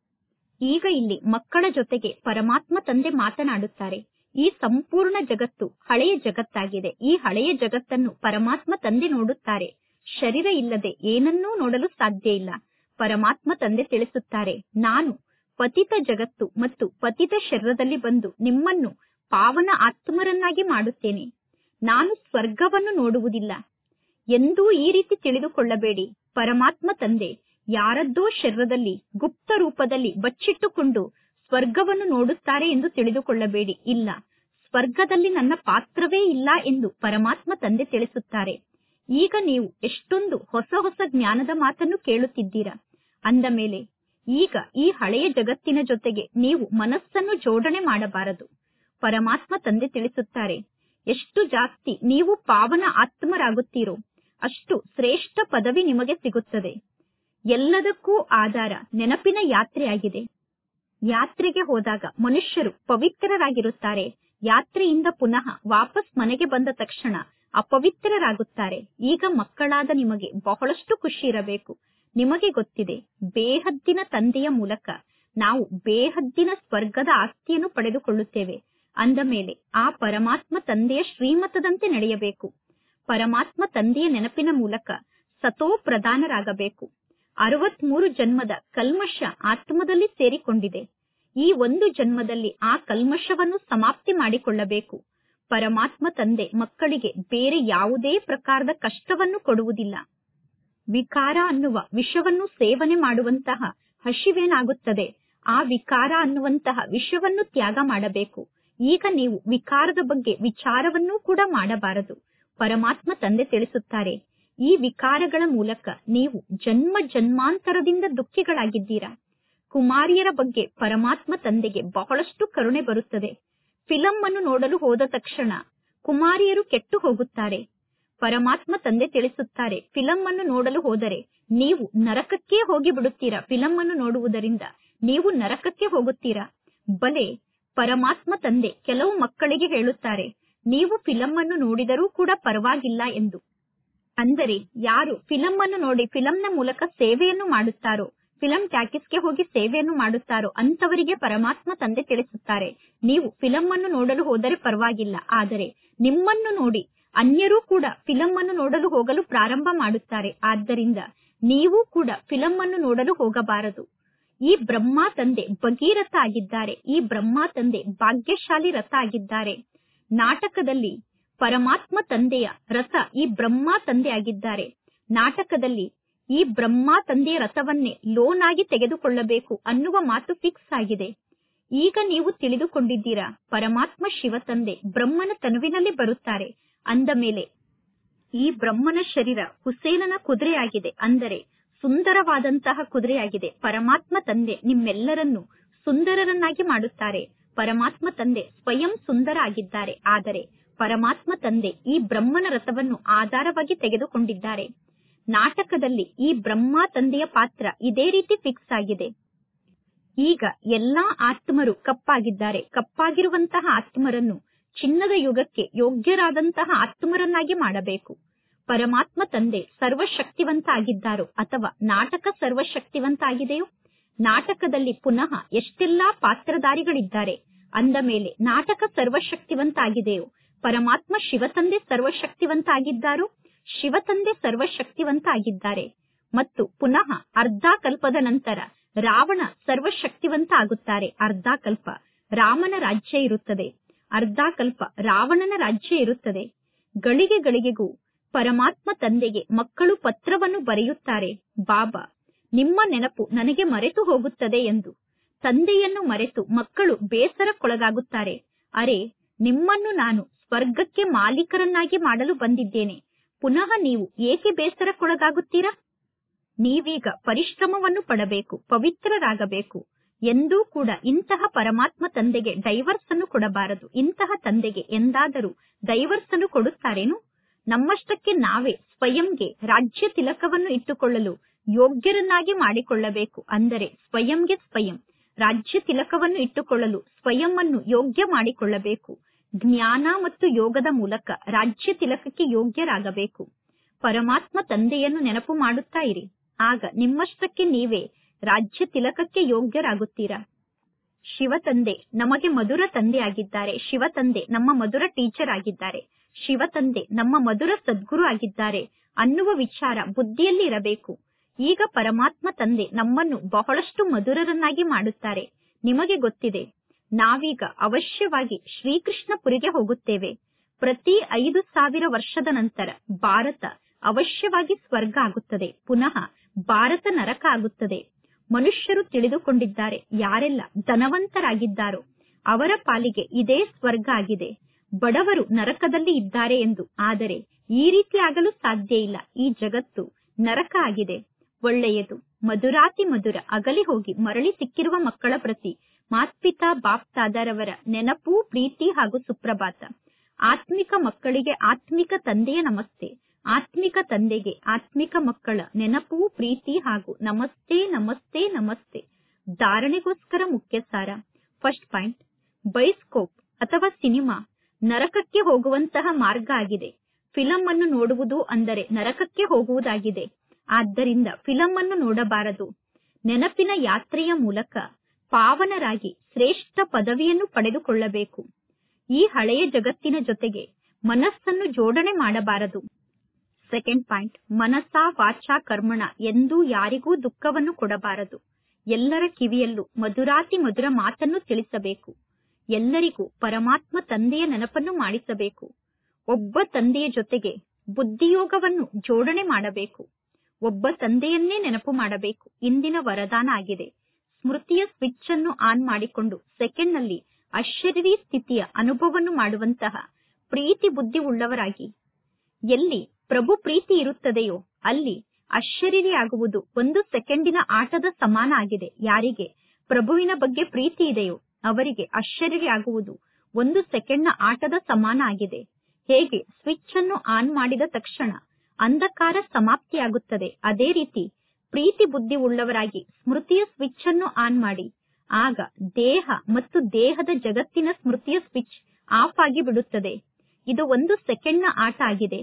ಈಗ ಇಲ್ಲಿ ಮಕ್ಕಳ ಜೊತೆಗೆ ಪರಮಾತ್ಮ ತಂದೆ ಮಾತನಾಡುತ್ತಾರೆ ಈ ಸಂಪೂರ್ಣ ಜಗತ್ತು ಹಳೆಯ ಜಗತ್ತಾಗಿದೆ ಈ ಹಳೆಯ ಜಗತ್ತನ್ನು ಪರಮಾತ್ಮ ತಂದೆ ನೋಡುತ್ತಾರೆ ಶರೀರ ಇಲ್ಲದೆ ಏನನ್ನೂ ನೋಡಲು ಸಾಧ್ಯ ಇಲ್ಲ ಪರಮಾತ್ಮ ತಂದೆ ತಿಳಿಸುತ್ತಾರೆ ನಾನು ಪತಿತ ಜಗತ್ತು ಮತ್ತು ಪತಿತ ಶರೀರದಲ್ಲಿ ಬಂದು ನಿಮ್ಮನ್ನು ಪಾವನ ಆತ್ಮರನ್ನಾಗಿ ಮಾಡುತ್ತೇನೆ ನಾನು ಸ್ವರ್ಗವನ್ನು ನೋಡುವುದಿಲ್ಲ ಎಂದೂ ಈ ರೀತಿ ತಿಳಿದುಕೊಳ್ಳಬೇಡಿ ಪರಮಾತ್ಮ ತಂದೆ ಯಾರದ್ದೋ ಶರೀರದಲ್ಲಿ ಗುಪ್ತ ರೂಪದಲ್ಲಿ ಬಚ್ಚಿಟ್ಟುಕೊಂಡು ಸ್ವರ್ಗವನ್ನು ನೋಡುತ್ತಾರೆ ಎಂದು ತಿಳಿದುಕೊಳ್ಳಬೇಡಿ ಇಲ್ಲ ಸ್ವರ್ಗದಲ್ಲಿ ನನ್ನ ಪಾತ್ರವೇ ಇಲ್ಲ ಎಂದು ಪರಮಾತ್ಮ ತಂದೆ ತಿಳಿಸುತ್ತಾರೆ ಈಗ ನೀವು ಎಷ್ಟೊಂದು ಹೊಸ ಹೊಸ ಜ್ಞಾನದ ಮಾತನ್ನು ಕೇಳುತ್ತಿದ್ದೀರಾ ಅಂದ ಮೇಲೆ ಈಗ ಈ ಹಳೆಯ ಜಗತ್ತಿನ ಜೊತೆಗೆ ನೀವು ಮನಸ್ಸನ್ನು ಜೋಡಣೆ ಮಾಡಬಾರದು ಪರಮಾತ್ಮ ತಂದೆ ತಿಳಿಸುತ್ತಾರೆ ಎಷ್ಟು ಜಾಸ್ತಿ ನೀವು ಪಾವನ ಆತ್ಮರಾಗುತ್ತೀರೋ ಅಷ್ಟು ಶ್ರೇಷ್ಠ ಪದವಿ ನಿಮಗೆ ಸಿಗುತ್ತದೆ ಎಲ್ಲದಕ್ಕೂ ಆಧಾರ ನೆನಪಿನ ಯಾತ್ರೆಯಾಗಿದೆ ಯಾತ್ರೆಗೆ ಹೋದಾಗ ಮನುಷ್ಯರು ಪವಿತ್ರರಾಗಿರುತ್ತಾರೆ ಯಾತ್ರೆಯಿಂದ ಪುನಃ ವಾಪಸ್ ಮನೆಗೆ ಬಂದ ತಕ್ಷಣ ಅಪವಿತ್ರರಾಗುತ್ತಾರೆ ಈಗ ಮಕ್ಕಳಾದ ನಿಮಗೆ ಬಹಳಷ್ಟು ಖುಷಿ ಇರಬೇಕು ನಿಮಗೆ ಗೊತ್ತಿದೆ ಬೇಹದ್ದಿನ ತಂದೆಯ ಮೂಲಕ ನಾವು ಬೇಹದ್ದಿನ ಸ್ವರ್ಗದ ಆಸ್ತಿಯನ್ನು ಪಡೆದುಕೊಳ್ಳುತ್ತೇವೆ ಅಂದ ಮೇಲೆ ಆ ಪರಮಾತ್ಮ ತಂದೆಯ ಶ್ರೀಮತದಂತೆ ನಡೆಯಬೇಕು ಪರಮಾತ್ಮ ತಂದೆಯ ನೆನಪಿನ ಮೂಲಕ ಸತೋ ಪ್ರಧಾನರಾಗಬೇಕು ಅರವತ್ಮೂರು ಜನ್ಮದ ಕಲ್ಮಶ ಆತ್ಮದಲ್ಲಿ ಸೇರಿಕೊಂಡಿದೆ ಈ ಒಂದು ಜನ್ಮದಲ್ಲಿ ಆ ಕಲ್ಮಶವನ್ನು ಸಮಾಪ್ತಿ ಮಾಡಿಕೊಳ್ಳಬೇಕು ಪರಮಾತ್ಮ ತಂದೆ ಮಕ್ಕಳಿಗೆ ಬೇರೆ ಯಾವುದೇ ಪ್ರಕಾರದ ಕಷ್ಟವನ್ನು ಕೊಡುವುದಿಲ್ಲ ವಿಕಾರ ಅನ್ನುವ ವಿಷವನ್ನು ಸೇವನೆ ಮಾಡುವಂತಹ ಹಸಿವೇನಾಗುತ್ತದೆ ಆ ವಿಕಾರ ಅನ್ನುವಂತಹ ವಿಷವನ್ನು ತ್ಯಾಗ ಮಾಡಬೇಕು ಈಗ ನೀವು ವಿಕಾರದ ಬಗ್ಗೆ ವಿಚಾರವನ್ನೂ ಕೂಡ ಮಾಡಬಾರದು ಪರಮಾತ್ಮ ತಂದೆ ತಿಳಿಸುತ್ತಾರೆ ಈ ವಿಕಾರಗಳ ಮೂಲಕ ನೀವು ಜನ್ಮ ಜನ್ಮಾಂತರದಿಂದ ದುಃಖಿಗಳಾಗಿದ್ದೀರಾ ಕುಮಾರಿಯರ ಬಗ್ಗೆ ಪರಮಾತ್ಮ ತಂದೆಗೆ ಬಹಳಷ್ಟು ಕರುಣೆ ಬರುತ್ತದೆ ಫಿಲಂ ಅನ್ನು ನೋಡಲು ಹೋದ ತಕ್ಷಣ ಕುಮಾರಿಯರು ಕೆಟ್ಟು ಹೋಗುತ್ತಾರೆ ಪರಮಾತ್ಮ ತಂದೆ ತಿಳಿಸುತ್ತಾರೆ ಫಿಲಂ ಅನ್ನು ನೋಡಲು ಹೋದರೆ ನೀವು ನರಕಕ್ಕೆ ಹೋಗಿ ಬಿಡುತ್ತೀರಾ ಫಿಲಂ ಅನ್ನು ನೋಡುವುದರಿಂದ ನೀವು ನರಕಕ್ಕೆ ಹೋಗುತ್ತೀರಾ ಬಲೆ ಪರಮಾತ್ಮ ತಂದೆ ಕೆಲವು ಮಕ್ಕಳಿಗೆ ಹೇಳುತ್ತಾರೆ ನೀವು ಫಿಲಂ ಅನ್ನು ನೋಡಿದರೂ ಕೂಡ ಪರವಾಗಿಲ್ಲ ಎಂದು ಅಂದರೆ ಯಾರು ಫಿಲಂ ಅನ್ನು ನೋಡಿ ಫಿಲಂನ ಮೂಲಕ ಸೇವೆಯನ್ನು ಮಾಡುತ್ತಾರೋ ಫಿಲಂ ಟ್ಯಾಕಿಸ್ಗೆ ಹೋಗಿ ಸೇವೆಯನ್ನು ಮಾಡುತ್ತಾರೋ ಅಂತವರಿಗೆ ಪರಮಾತ್ಮ ತಂದೆ ತಿಳಿಸುತ್ತಾರೆ ನೀವು ಫಿಲಂ ಅನ್ನು ನೋಡಲು ಹೋದರೆ ಪರವಾಗಿಲ್ಲ ಆದರೆ ನಿಮ್ಮನ್ನು ನೋಡಿ ಅನ್ಯರೂ ಕೂಡ ಫಿಲಂ ಅನ್ನು ನೋಡಲು ಹೋಗಲು ಪ್ರಾರಂಭ ಮಾಡುತ್ತಾರೆ ಆದ್ದರಿಂದ ನೀವು ಕೂಡ ಫಿಲಂ ಅನ್ನು ನೋಡಲು ಹೋಗಬಾರದು ಈ ಬ್ರಹ್ಮ ತಂದೆ ಭಗೀರಥ ಆಗಿದ್ದಾರೆ ಈ ಬ್ರಹ್ಮ ತಂದೆ ಭಾಗ್ಯಶಾಲಿ ರಥ ಆಗಿದ್ದಾರೆ ನಾಟಕದಲ್ಲಿ ಪರಮಾತ್ಮ ತಂದೆಯ ರಥ ಈ ಬ್ರಹ್ಮ ತಂದೆ ಆಗಿದ್ದಾರೆ ನಾಟಕದಲ್ಲಿ ಈ ಬ್ರಹ್ಮ ತಂದೆಯ ರಥವನ್ನೇ ಲೋನ್ ಆಗಿ ತೆಗೆದುಕೊಳ್ಳಬೇಕು ಅನ್ನುವ ಮಾತು ಫಿಕ್ಸ್ ಆಗಿದೆ ಈಗ ನೀವು ತಿಳಿದುಕೊಂಡಿದ್ದೀರಾ ಪರಮಾತ್ಮ ಶಿವ ತಂದೆ ಬ್ರಹ್ಮನ ತನುವಿನಲ್ಲಿ ಬರುತ್ತಾರೆ ಅಂದ ಮೇಲೆ ಈ ಬ್ರಹ್ಮನ ಶರೀರ ಹುಸೇನನ ಕುದುರೆಯಾಗಿದೆ ಅಂದರೆ ಸುಂದರವಾದಂತಹ ಕುದುರೆಯಾಗಿದೆ ಪರಮಾತ್ಮ ತಂದೆ ನಿಮ್ಮೆಲ್ಲರನ್ನು ಸುಂದರರನ್ನಾಗಿ ಮಾಡುತ್ತಾರೆ ಪರಮಾತ್ಮ ತಂದೆ ಸ್ವಯಂ ಸುಂದರ ಆಗಿದ್ದಾರೆ ಆದರೆ ಪರಮಾತ್ಮ ತಂದೆ ಈ ಬ್ರಹ್ಮನ ರಥವನ್ನು ಆಧಾರವಾಗಿ ತೆಗೆದುಕೊಂಡಿದ್ದಾರೆ ನಾಟಕದಲ್ಲಿ ಈ ಬ್ರಹ್ಮ ತಂದೆಯ ಪಾತ್ರ ಇದೇ ರೀತಿ ಫಿಕ್ಸ್ ಆಗಿದೆ ಈಗ ಎಲ್ಲಾ ಆತ್ಮರು ಕಪ್ಪಾಗಿದ್ದಾರೆ ಕಪ್ಪಾಗಿರುವಂತಹ ಆತ್ಮರನ್ನು ಚಿನ್ನದ ಯುಗಕ್ಕೆ ಯೋಗ್ಯರಾದಂತಹ ಆತ್ಮರನ್ನಾಗಿ ಮಾಡಬೇಕು ಪರಮಾತ್ಮ ತಂದೆ ಸರ್ವಶಕ್ತಿವಂತ ಆಗಿದ್ದಾರೋ ಅಥವಾ ನಾಟಕ ಸರ್ವಶಕ್ತಿವಂತ ಆಗಿದೆಯೋ ನಾಟಕದಲ್ಲಿ ಪುನಃ ಎಷ್ಟೆಲ್ಲಾ ಪಾತ್ರಧಾರಿಗಳಿದ್ದಾರೆ ಅಂದ ಮೇಲೆ ನಾಟಕ ಸರ್ವಶಕ್ತಿವಂತ ಆಗಿದೆಯೋ ಪರಮಾತ್ಮ ಶಿವತಂದೆ ಸರ್ವಶಕ್ತಿವಂತ ಆಗಿದ್ದಾರೋ ಶಿವತಂದೆ ಸರ್ವಶಕ್ತಿವಂತ ಆಗಿದ್ದಾರೆ ಮತ್ತು ಪುನಃ ಅರ್ಧ ಕಲ್ಪದ ನಂತರ ರಾವಣ ಸರ್ವಶಕ್ತಿವಂತ ಆಗುತ್ತಾರೆ ಅರ್ಧ ಕಲ್ಪ ರಾಮನ ರಾಜ್ಯ ಇರುತ್ತದೆ ಅರ್ಧ ಕಲ್ಪ ರಾವಣನ ರಾಜ್ಯ ಇರುತ್ತದೆ ಗಳಿಗೆ ಗಳಿಗೆಗೂ ಪರಮಾತ್ಮ ತಂದೆಗೆ ಮಕ್ಕಳು ಪತ್ರವನ್ನು ಬರೆಯುತ್ತಾರೆ ಬಾಬಾ ನಿಮ್ಮ ನೆನಪು ನನಗೆ ಮರೆತು ಹೋಗುತ್ತದೆ ಎಂದು ತಂದೆಯನ್ನು ಮರೆತು ಮಕ್ಕಳು ಬೇಸರಕ್ಕೊಳಗಾಗುತ್ತಾರೆ ಅರೆ ನಿಮ್ಮನ್ನು ನಾನು ಸ್ವರ್ಗಕ್ಕೆ ಮಾಲೀಕರನ್ನಾಗಿ ಮಾಡಲು ಬಂದಿದ್ದೇನೆ ಪುನಃ ನೀವು ಏಕೆ ಬೇಸರಕ್ಕೊಳಗಾಗುತ್ತೀರಾ ನೀವೀಗ ಪರಿಶ್ರಮವನ್ನು ಪಡಬೇಕು ಪವಿತ್ರರಾಗಬೇಕು ಎಂದೂ ಕೂಡ ಇಂತಹ ಪರಮಾತ್ಮ ತಂದೆಗೆ ಡೈವರ್ಸ್ ಅನ್ನು ಕೊಡಬಾರದು ಇಂತಹ ತಂದೆಗೆ ಎಂದಾದರೂ ಡೈವರ್ಸ್ ಅನ್ನು ಕೊಡುತ್ತಾರೇನು ನಮ್ಮಷ್ಟಕ್ಕೆ ನಾವೇ ಸ್ವಯಂಗೆ ರಾಜ್ಯ ತಿಲಕವನ್ನು ಇಟ್ಟುಕೊಳ್ಳಲು ಯೋಗ್ಯರನ್ನಾಗಿ ಮಾಡಿಕೊಳ್ಳಬೇಕು ಅಂದರೆ ಸ್ವಯಂಗೆ ಸ್ವಯಂ ರಾಜ್ಯ ತಿಲಕವನ್ನು ಇಟ್ಟುಕೊಳ್ಳಲು ಸ್ವಯಂ ಅನ್ನು ಯೋಗ್ಯ ಮಾಡಿಕೊಳ್ಳಬೇಕು ಜ್ಞಾನ ಮತ್ತು ಯೋಗದ ಮೂಲಕ ರಾಜ್ಯ ತಿಲಕಕ್ಕೆ ಯೋಗ್ಯರಾಗಬೇಕು ಪರಮಾತ್ಮ ತಂದೆಯನ್ನು ನೆನಪು ಮಾಡುತ್ತಾ ಇರಿ ಆಗ ನಿಮ್ಮಷ್ಟಕ್ಕೆ ನೀವೇ ರಾಜ್ಯ ತಿಲಕಕ್ಕೆ ಯೋಗ್ಯರಾಗುತ್ತೀರಾ ಶಿವ ತಂದೆ ನಮಗೆ ಮಧುರ ತಂದೆ ಆಗಿದ್ದಾರೆ ಶಿವ ತಂದೆ ನಮ್ಮ ಮಧುರ ಟೀಚರ್ ಆಗಿದ್ದಾರೆ ಶಿವ ತಂದೆ ನಮ್ಮ ಮಧುರ ಸದ್ಗುರು ಆಗಿದ್ದಾರೆ ಅನ್ನುವ ವಿಚಾರ ಬುದ್ಧಿಯಲ್ಲಿ ಇರಬೇಕು ಈಗ ಪರಮಾತ್ಮ ತಂದೆ ನಮ್ಮನ್ನು ಬಹಳಷ್ಟು ಮಧುರರನ್ನಾಗಿ ಮಾಡುತ್ತಾರೆ ನಿಮಗೆ ಗೊತ್ತಿದೆ ನಾವೀಗ ಅವಶ್ಯವಾಗಿ ಶ್ರೀಕೃಷ್ಣಪುರಿಗೆ ಹೋಗುತ್ತೇವೆ ಪ್ರತಿ ಐದು ಸಾವಿರ ವರ್ಷದ ನಂತರ ಭಾರತ ಅವಶ್ಯವಾಗಿ ಸ್ವರ್ಗ ಆಗುತ್ತದೆ ಪುನಃ ಭಾರತ ನರಕ ಆಗುತ್ತದೆ ಮನುಷ್ಯರು ತಿಳಿದುಕೊಂಡಿದ್ದಾರೆ ಯಾರೆಲ್ಲ ಧನವಂತರಾಗಿದ್ದಾರೋ ಅವರ ಪಾಲಿಗೆ ಇದೇ ಸ್ವರ್ಗ ಆಗಿದೆ ಬಡವರು ನರಕದಲ್ಲಿ ಇದ್ದಾರೆ ಎಂದು ಆದರೆ ಈ ರೀತಿ ಆಗಲು ಸಾಧ್ಯ ಇಲ್ಲ ಈ ಜಗತ್ತು ನರಕ ಆಗಿದೆ ಒಳ್ಳೆಯದು ಮಧುರಾತಿ ಮಧುರ ಅಗಲಿ ಹೋಗಿ ಮರಳಿ ಸಿಕ್ಕಿರುವ ಮಕ್ಕಳ ಪ್ರತಿ ಮಾತ್ಪಿತಾ ಬಾಪ್ತಾದರವರ ನೆನಪು ಪ್ರೀತಿ ಹಾಗೂ ಸುಪ್ರಭಾತ ಆತ್ಮಿಕ ಮಕ್ಕಳಿಗೆ ಆತ್ಮಿಕ ತಂದೆಯ ನಮಸ್ತೆ ಆತ್ಮಿಕ ತಂದೆಗೆ ಆತ್ಮಿಕ ಮಕ್ಕಳ ನೆನಪು ಪ್ರೀತಿ ಹಾಗೂ ನಮಸ್ತೆ ನಮಸ್ತೆ ನಮಸ್ತೆ ಧಾರಣೆಗೋಸ್ಕರ ಮುಖ್ಯ ಸಾರ ಫಸ್ಟ್ ಪಾಯಿಂಟ್ ಬೈಸ್ಕೋಪ್ ಅಥವಾ ಸಿನಿಮಾ ನರಕಕ್ಕೆ ಹೋಗುವಂತಹ ಮಾರ್ಗ ಆಗಿದೆ ಫಿಲಂ ಅನ್ನು ನೋಡುವುದು ಅಂದರೆ ನರಕಕ್ಕೆ ಹೋಗುವುದಾಗಿದೆ ಆದ್ದರಿಂದ ಫಿಲಂ ಅನ್ನು ನೋಡಬಾರದು ನೆನಪಿನ ಯಾತ್ರೆಯ ಮೂಲಕ ಪಾವನರಾಗಿ ಶ್ರೇಷ್ಠ ಪದವಿಯನ್ನು ಪಡೆದುಕೊಳ್ಳಬೇಕು ಈ ಹಳೆಯ ಜಗತ್ತಿನ ಜೊತೆಗೆ ಮನಸ್ಸನ್ನು ಜೋಡಣೆ ಮಾಡಬಾರದು ಸೆಕೆಂಡ್ ಪಾಯಿಂಟ್ ಮನಸ ವಾಚ ಕರ್ಮಣ ಎಂದೂ ಯಾರಿಗೂ ದುಃಖವನ್ನು ಕೊಡಬಾರದು ಎಲ್ಲರ ಕಿವಿಯಲ್ಲೂ ಮಧುರಾತಿ ಮಧುರ ಮಾತನ್ನು ತಿಳಿಸಬೇಕು ಎಲ್ಲರಿಗೂ ಪರಮಾತ್ಮ ತಂದೆಯ ನೆನಪನ್ನು ಮಾಡಿಸಬೇಕು ಒಬ್ಬ ತಂದೆಯ ಜೊತೆಗೆ ಬುದ್ಧಿಯೋಗವನ್ನು ಜೋಡಣೆ ಮಾಡಬೇಕು ಒಬ್ಬ ತಂದೆಯನ್ನೇ ನೆನಪು ಮಾಡಬೇಕು ಇಂದಿನ ವರದಾನ ಆಗಿದೆ ಸ್ಮೃತಿಯ ಸ್ವಿಚ್ ಅನ್ನು ಆನ್ ಮಾಡಿಕೊಂಡು ಸೆಕೆಂಡ್ ನಲ್ಲಿ ಅಶರೀರಿ ಸ್ಥಿತಿಯ ಅನುಭವವನ್ನು ಮಾಡುವಂತಹ ಪ್ರೀತಿ ಬುದ್ಧಿ ಉಳ್ಳವರಾಗಿ ಎಲ್ಲಿ ಪ್ರಭು ಪ್ರೀತಿ ಇರುತ್ತದೆಯೋ ಅಲ್ಲಿ ಅಶರೀರಿ ಆಗುವುದು ಒಂದು ಸೆಕೆಂಡಿನ ಆಟದ ಸಮಾನ ಆಗಿದೆ ಯಾರಿಗೆ ಪ್ರಭುವಿನ ಬಗ್ಗೆ ಪ್ರೀತಿ ಇದೆಯೋ ಅವರಿಗೆ ಅಶರೀರಿ ಆಗುವುದು ಒಂದು ಸೆಕೆಂಡ್ನ ಆಟದ ಸಮಾನ ಆಗಿದೆ ಹೇಗೆ ಸ್ವಿಚ್ ಅನ್ನು ಆನ್ ಮಾಡಿದ ತಕ್ಷಣ ಅಂಧಕಾರ ಸಮಾಪ್ತಿಯಾಗುತ್ತದೆ ಅದೇ ರೀತಿ ಪ್ರೀತಿ ಬುದ್ಧಿ ಉಳ್ಳವರಾಗಿ ಸ್ಮೃತಿಯ ಸ್ವಿಚ್ ಅನ್ನು ಆನ್ ಮಾಡಿ ಆಗ ದೇಹ ಮತ್ತು ದೇಹದ ಜಗತ್ತಿನ ಸ್ಮೃತಿಯ ಸ್ವಿಚ್ ಆಫ್ ಆಗಿ ಬಿಡುತ್ತದೆ ಇದು ಒಂದು ಸೆಕೆಂಡ್ನ ಆಟ ಆಗಿದೆ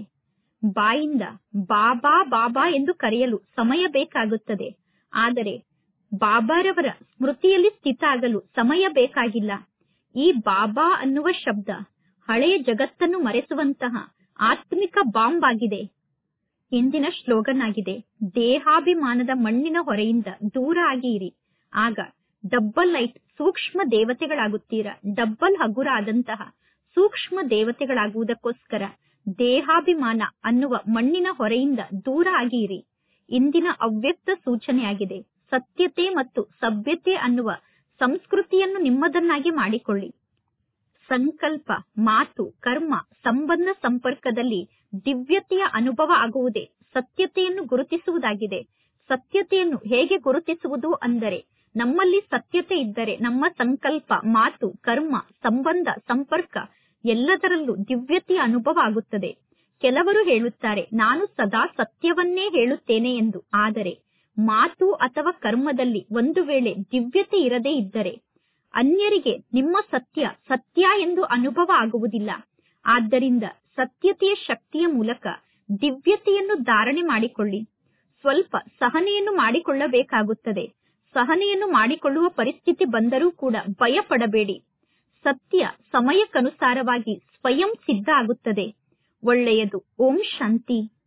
ಬಾಯಿಂದ ಬಾಬಾ ಬಾಬಾ ಎಂದು ಕರೆಯಲು ಸಮಯ ಬೇಕಾಗುತ್ತದೆ ಆದರೆ ಬಾಬಾರವರ ಸ್ಮೃತಿಯಲ್ಲಿ ಸ್ಥಿತ ಆಗಲು ಸಮಯ ಬೇಕಾಗಿಲ್ಲ ಈ ಬಾಬಾ ಅನ್ನುವ ಶಬ್ದ ಹಳೆಯ ಜಗತ್ತನ್ನು ಮರೆಸುವಂತಹ ಆತ್ಮಿಕ ಬಾಂಬ್ ಆಗಿದೆ ಇಂದಿನ ಶ್ಲೋಗನ್ ಆಗಿದೆ ದೇಹಾಭಿಮಾನದ ಮಣ್ಣಿನ ಹೊರೆಯಿಂದ ದೂರ ಆಗಿ ಇರಿ ಆಗ ಡಬ್ಬಲ್ ಲೈಟ್ ಸೂಕ್ಷ್ಮ ದೇವತೆಗಳಾಗುತ್ತೀರಾ ಡಬ್ಬಲ್ ಹಗುರ ಆದಂತಹ ಸೂಕ್ಷ್ಮ ದೇವತೆಗಳಾಗುವುದಕ್ಕೋಸ್ಕರ ದೇಹಾಭಿಮಾನ ಅನ್ನುವ ಮಣ್ಣಿನ ಹೊರೆಯಿಂದ ದೂರ ಆಗಿರಿ ಇಂದಿನ ಅವ್ಯಕ್ತ ಸೂಚನೆಯಾಗಿದೆ ಸತ್ಯತೆ ಮತ್ತು ಸಭ್ಯತೆ ಅನ್ನುವ ಸಂಸ್ಕೃತಿಯನ್ನು ನಿಮ್ಮದನ್ನಾಗಿ ಮಾಡಿಕೊಳ್ಳಿ ಸಂಕಲ್ಪ ಮಾತು ಕರ್ಮ ಸಂಬಂಧ ಸಂಪರ್ಕದಲ್ಲಿ ದಿವ್ಯತೆಯ ಅನುಭವ ಆಗುವುದೇ ಸತ್ಯತೆಯನ್ನು ಗುರುತಿಸುವುದಾಗಿದೆ ಸತ್ಯತೆಯನ್ನು ಹೇಗೆ ಗುರುತಿಸುವುದು ಅಂದರೆ ನಮ್ಮಲ್ಲಿ ಸತ್ಯತೆ ಇದ್ದರೆ ನಮ್ಮ ಸಂಕಲ್ಪ ಮಾತು ಕರ್ಮ ಸಂಬಂಧ ಸಂಪರ್ಕ ಎಲ್ಲದರಲ್ಲೂ ದಿವ್ಯತೆಯ ಅನುಭವ ಆಗುತ್ತದೆ ಕೆಲವರು ಹೇಳುತ್ತಾರೆ ನಾನು ಸದಾ ಸತ್ಯವನ್ನೇ ಹೇಳುತ್ತೇನೆ ಎಂದು ಆದರೆ ಮಾತು ಅಥವಾ ಕರ್ಮದಲ್ಲಿ ಒಂದು ವೇಳೆ ದಿವ್ಯತೆ ಇರದೇ ಇದ್ದರೆ ಅನ್ಯರಿಗೆ ನಿಮ್ಮ ಸತ್ಯ ಸತ್ಯ ಎಂದು ಅನುಭವ ಆಗುವುದಿಲ್ಲ ಆದ್ದರಿಂದ ಸತ್ಯತೆಯ ಶಕ್ತಿಯ ಮೂಲಕ ದಿವ್ಯತೆಯನ್ನು ಧಾರಣೆ ಮಾಡಿಕೊಳ್ಳಿ ಸ್ವಲ್ಪ ಸಹನೆಯನ್ನು ಮಾಡಿಕೊಳ್ಳಬೇಕಾಗುತ್ತದೆ ಸಹನೆಯನ್ನು ಮಾಡಿಕೊಳ್ಳುವ ಪರಿಸ್ಥಿತಿ ಬಂದರೂ ಕೂಡ ಭಯ ಪಡಬೇಡಿ ಸತ್ಯ ಸಮಯಕ್ಕನುಸಾರವಾಗಿ ಸ್ವಯಂ ಸಿದ್ಧ ಆಗುತ್ತದೆ ಒಳ್ಳೆಯದು ಓಂ ಶಾಂತಿ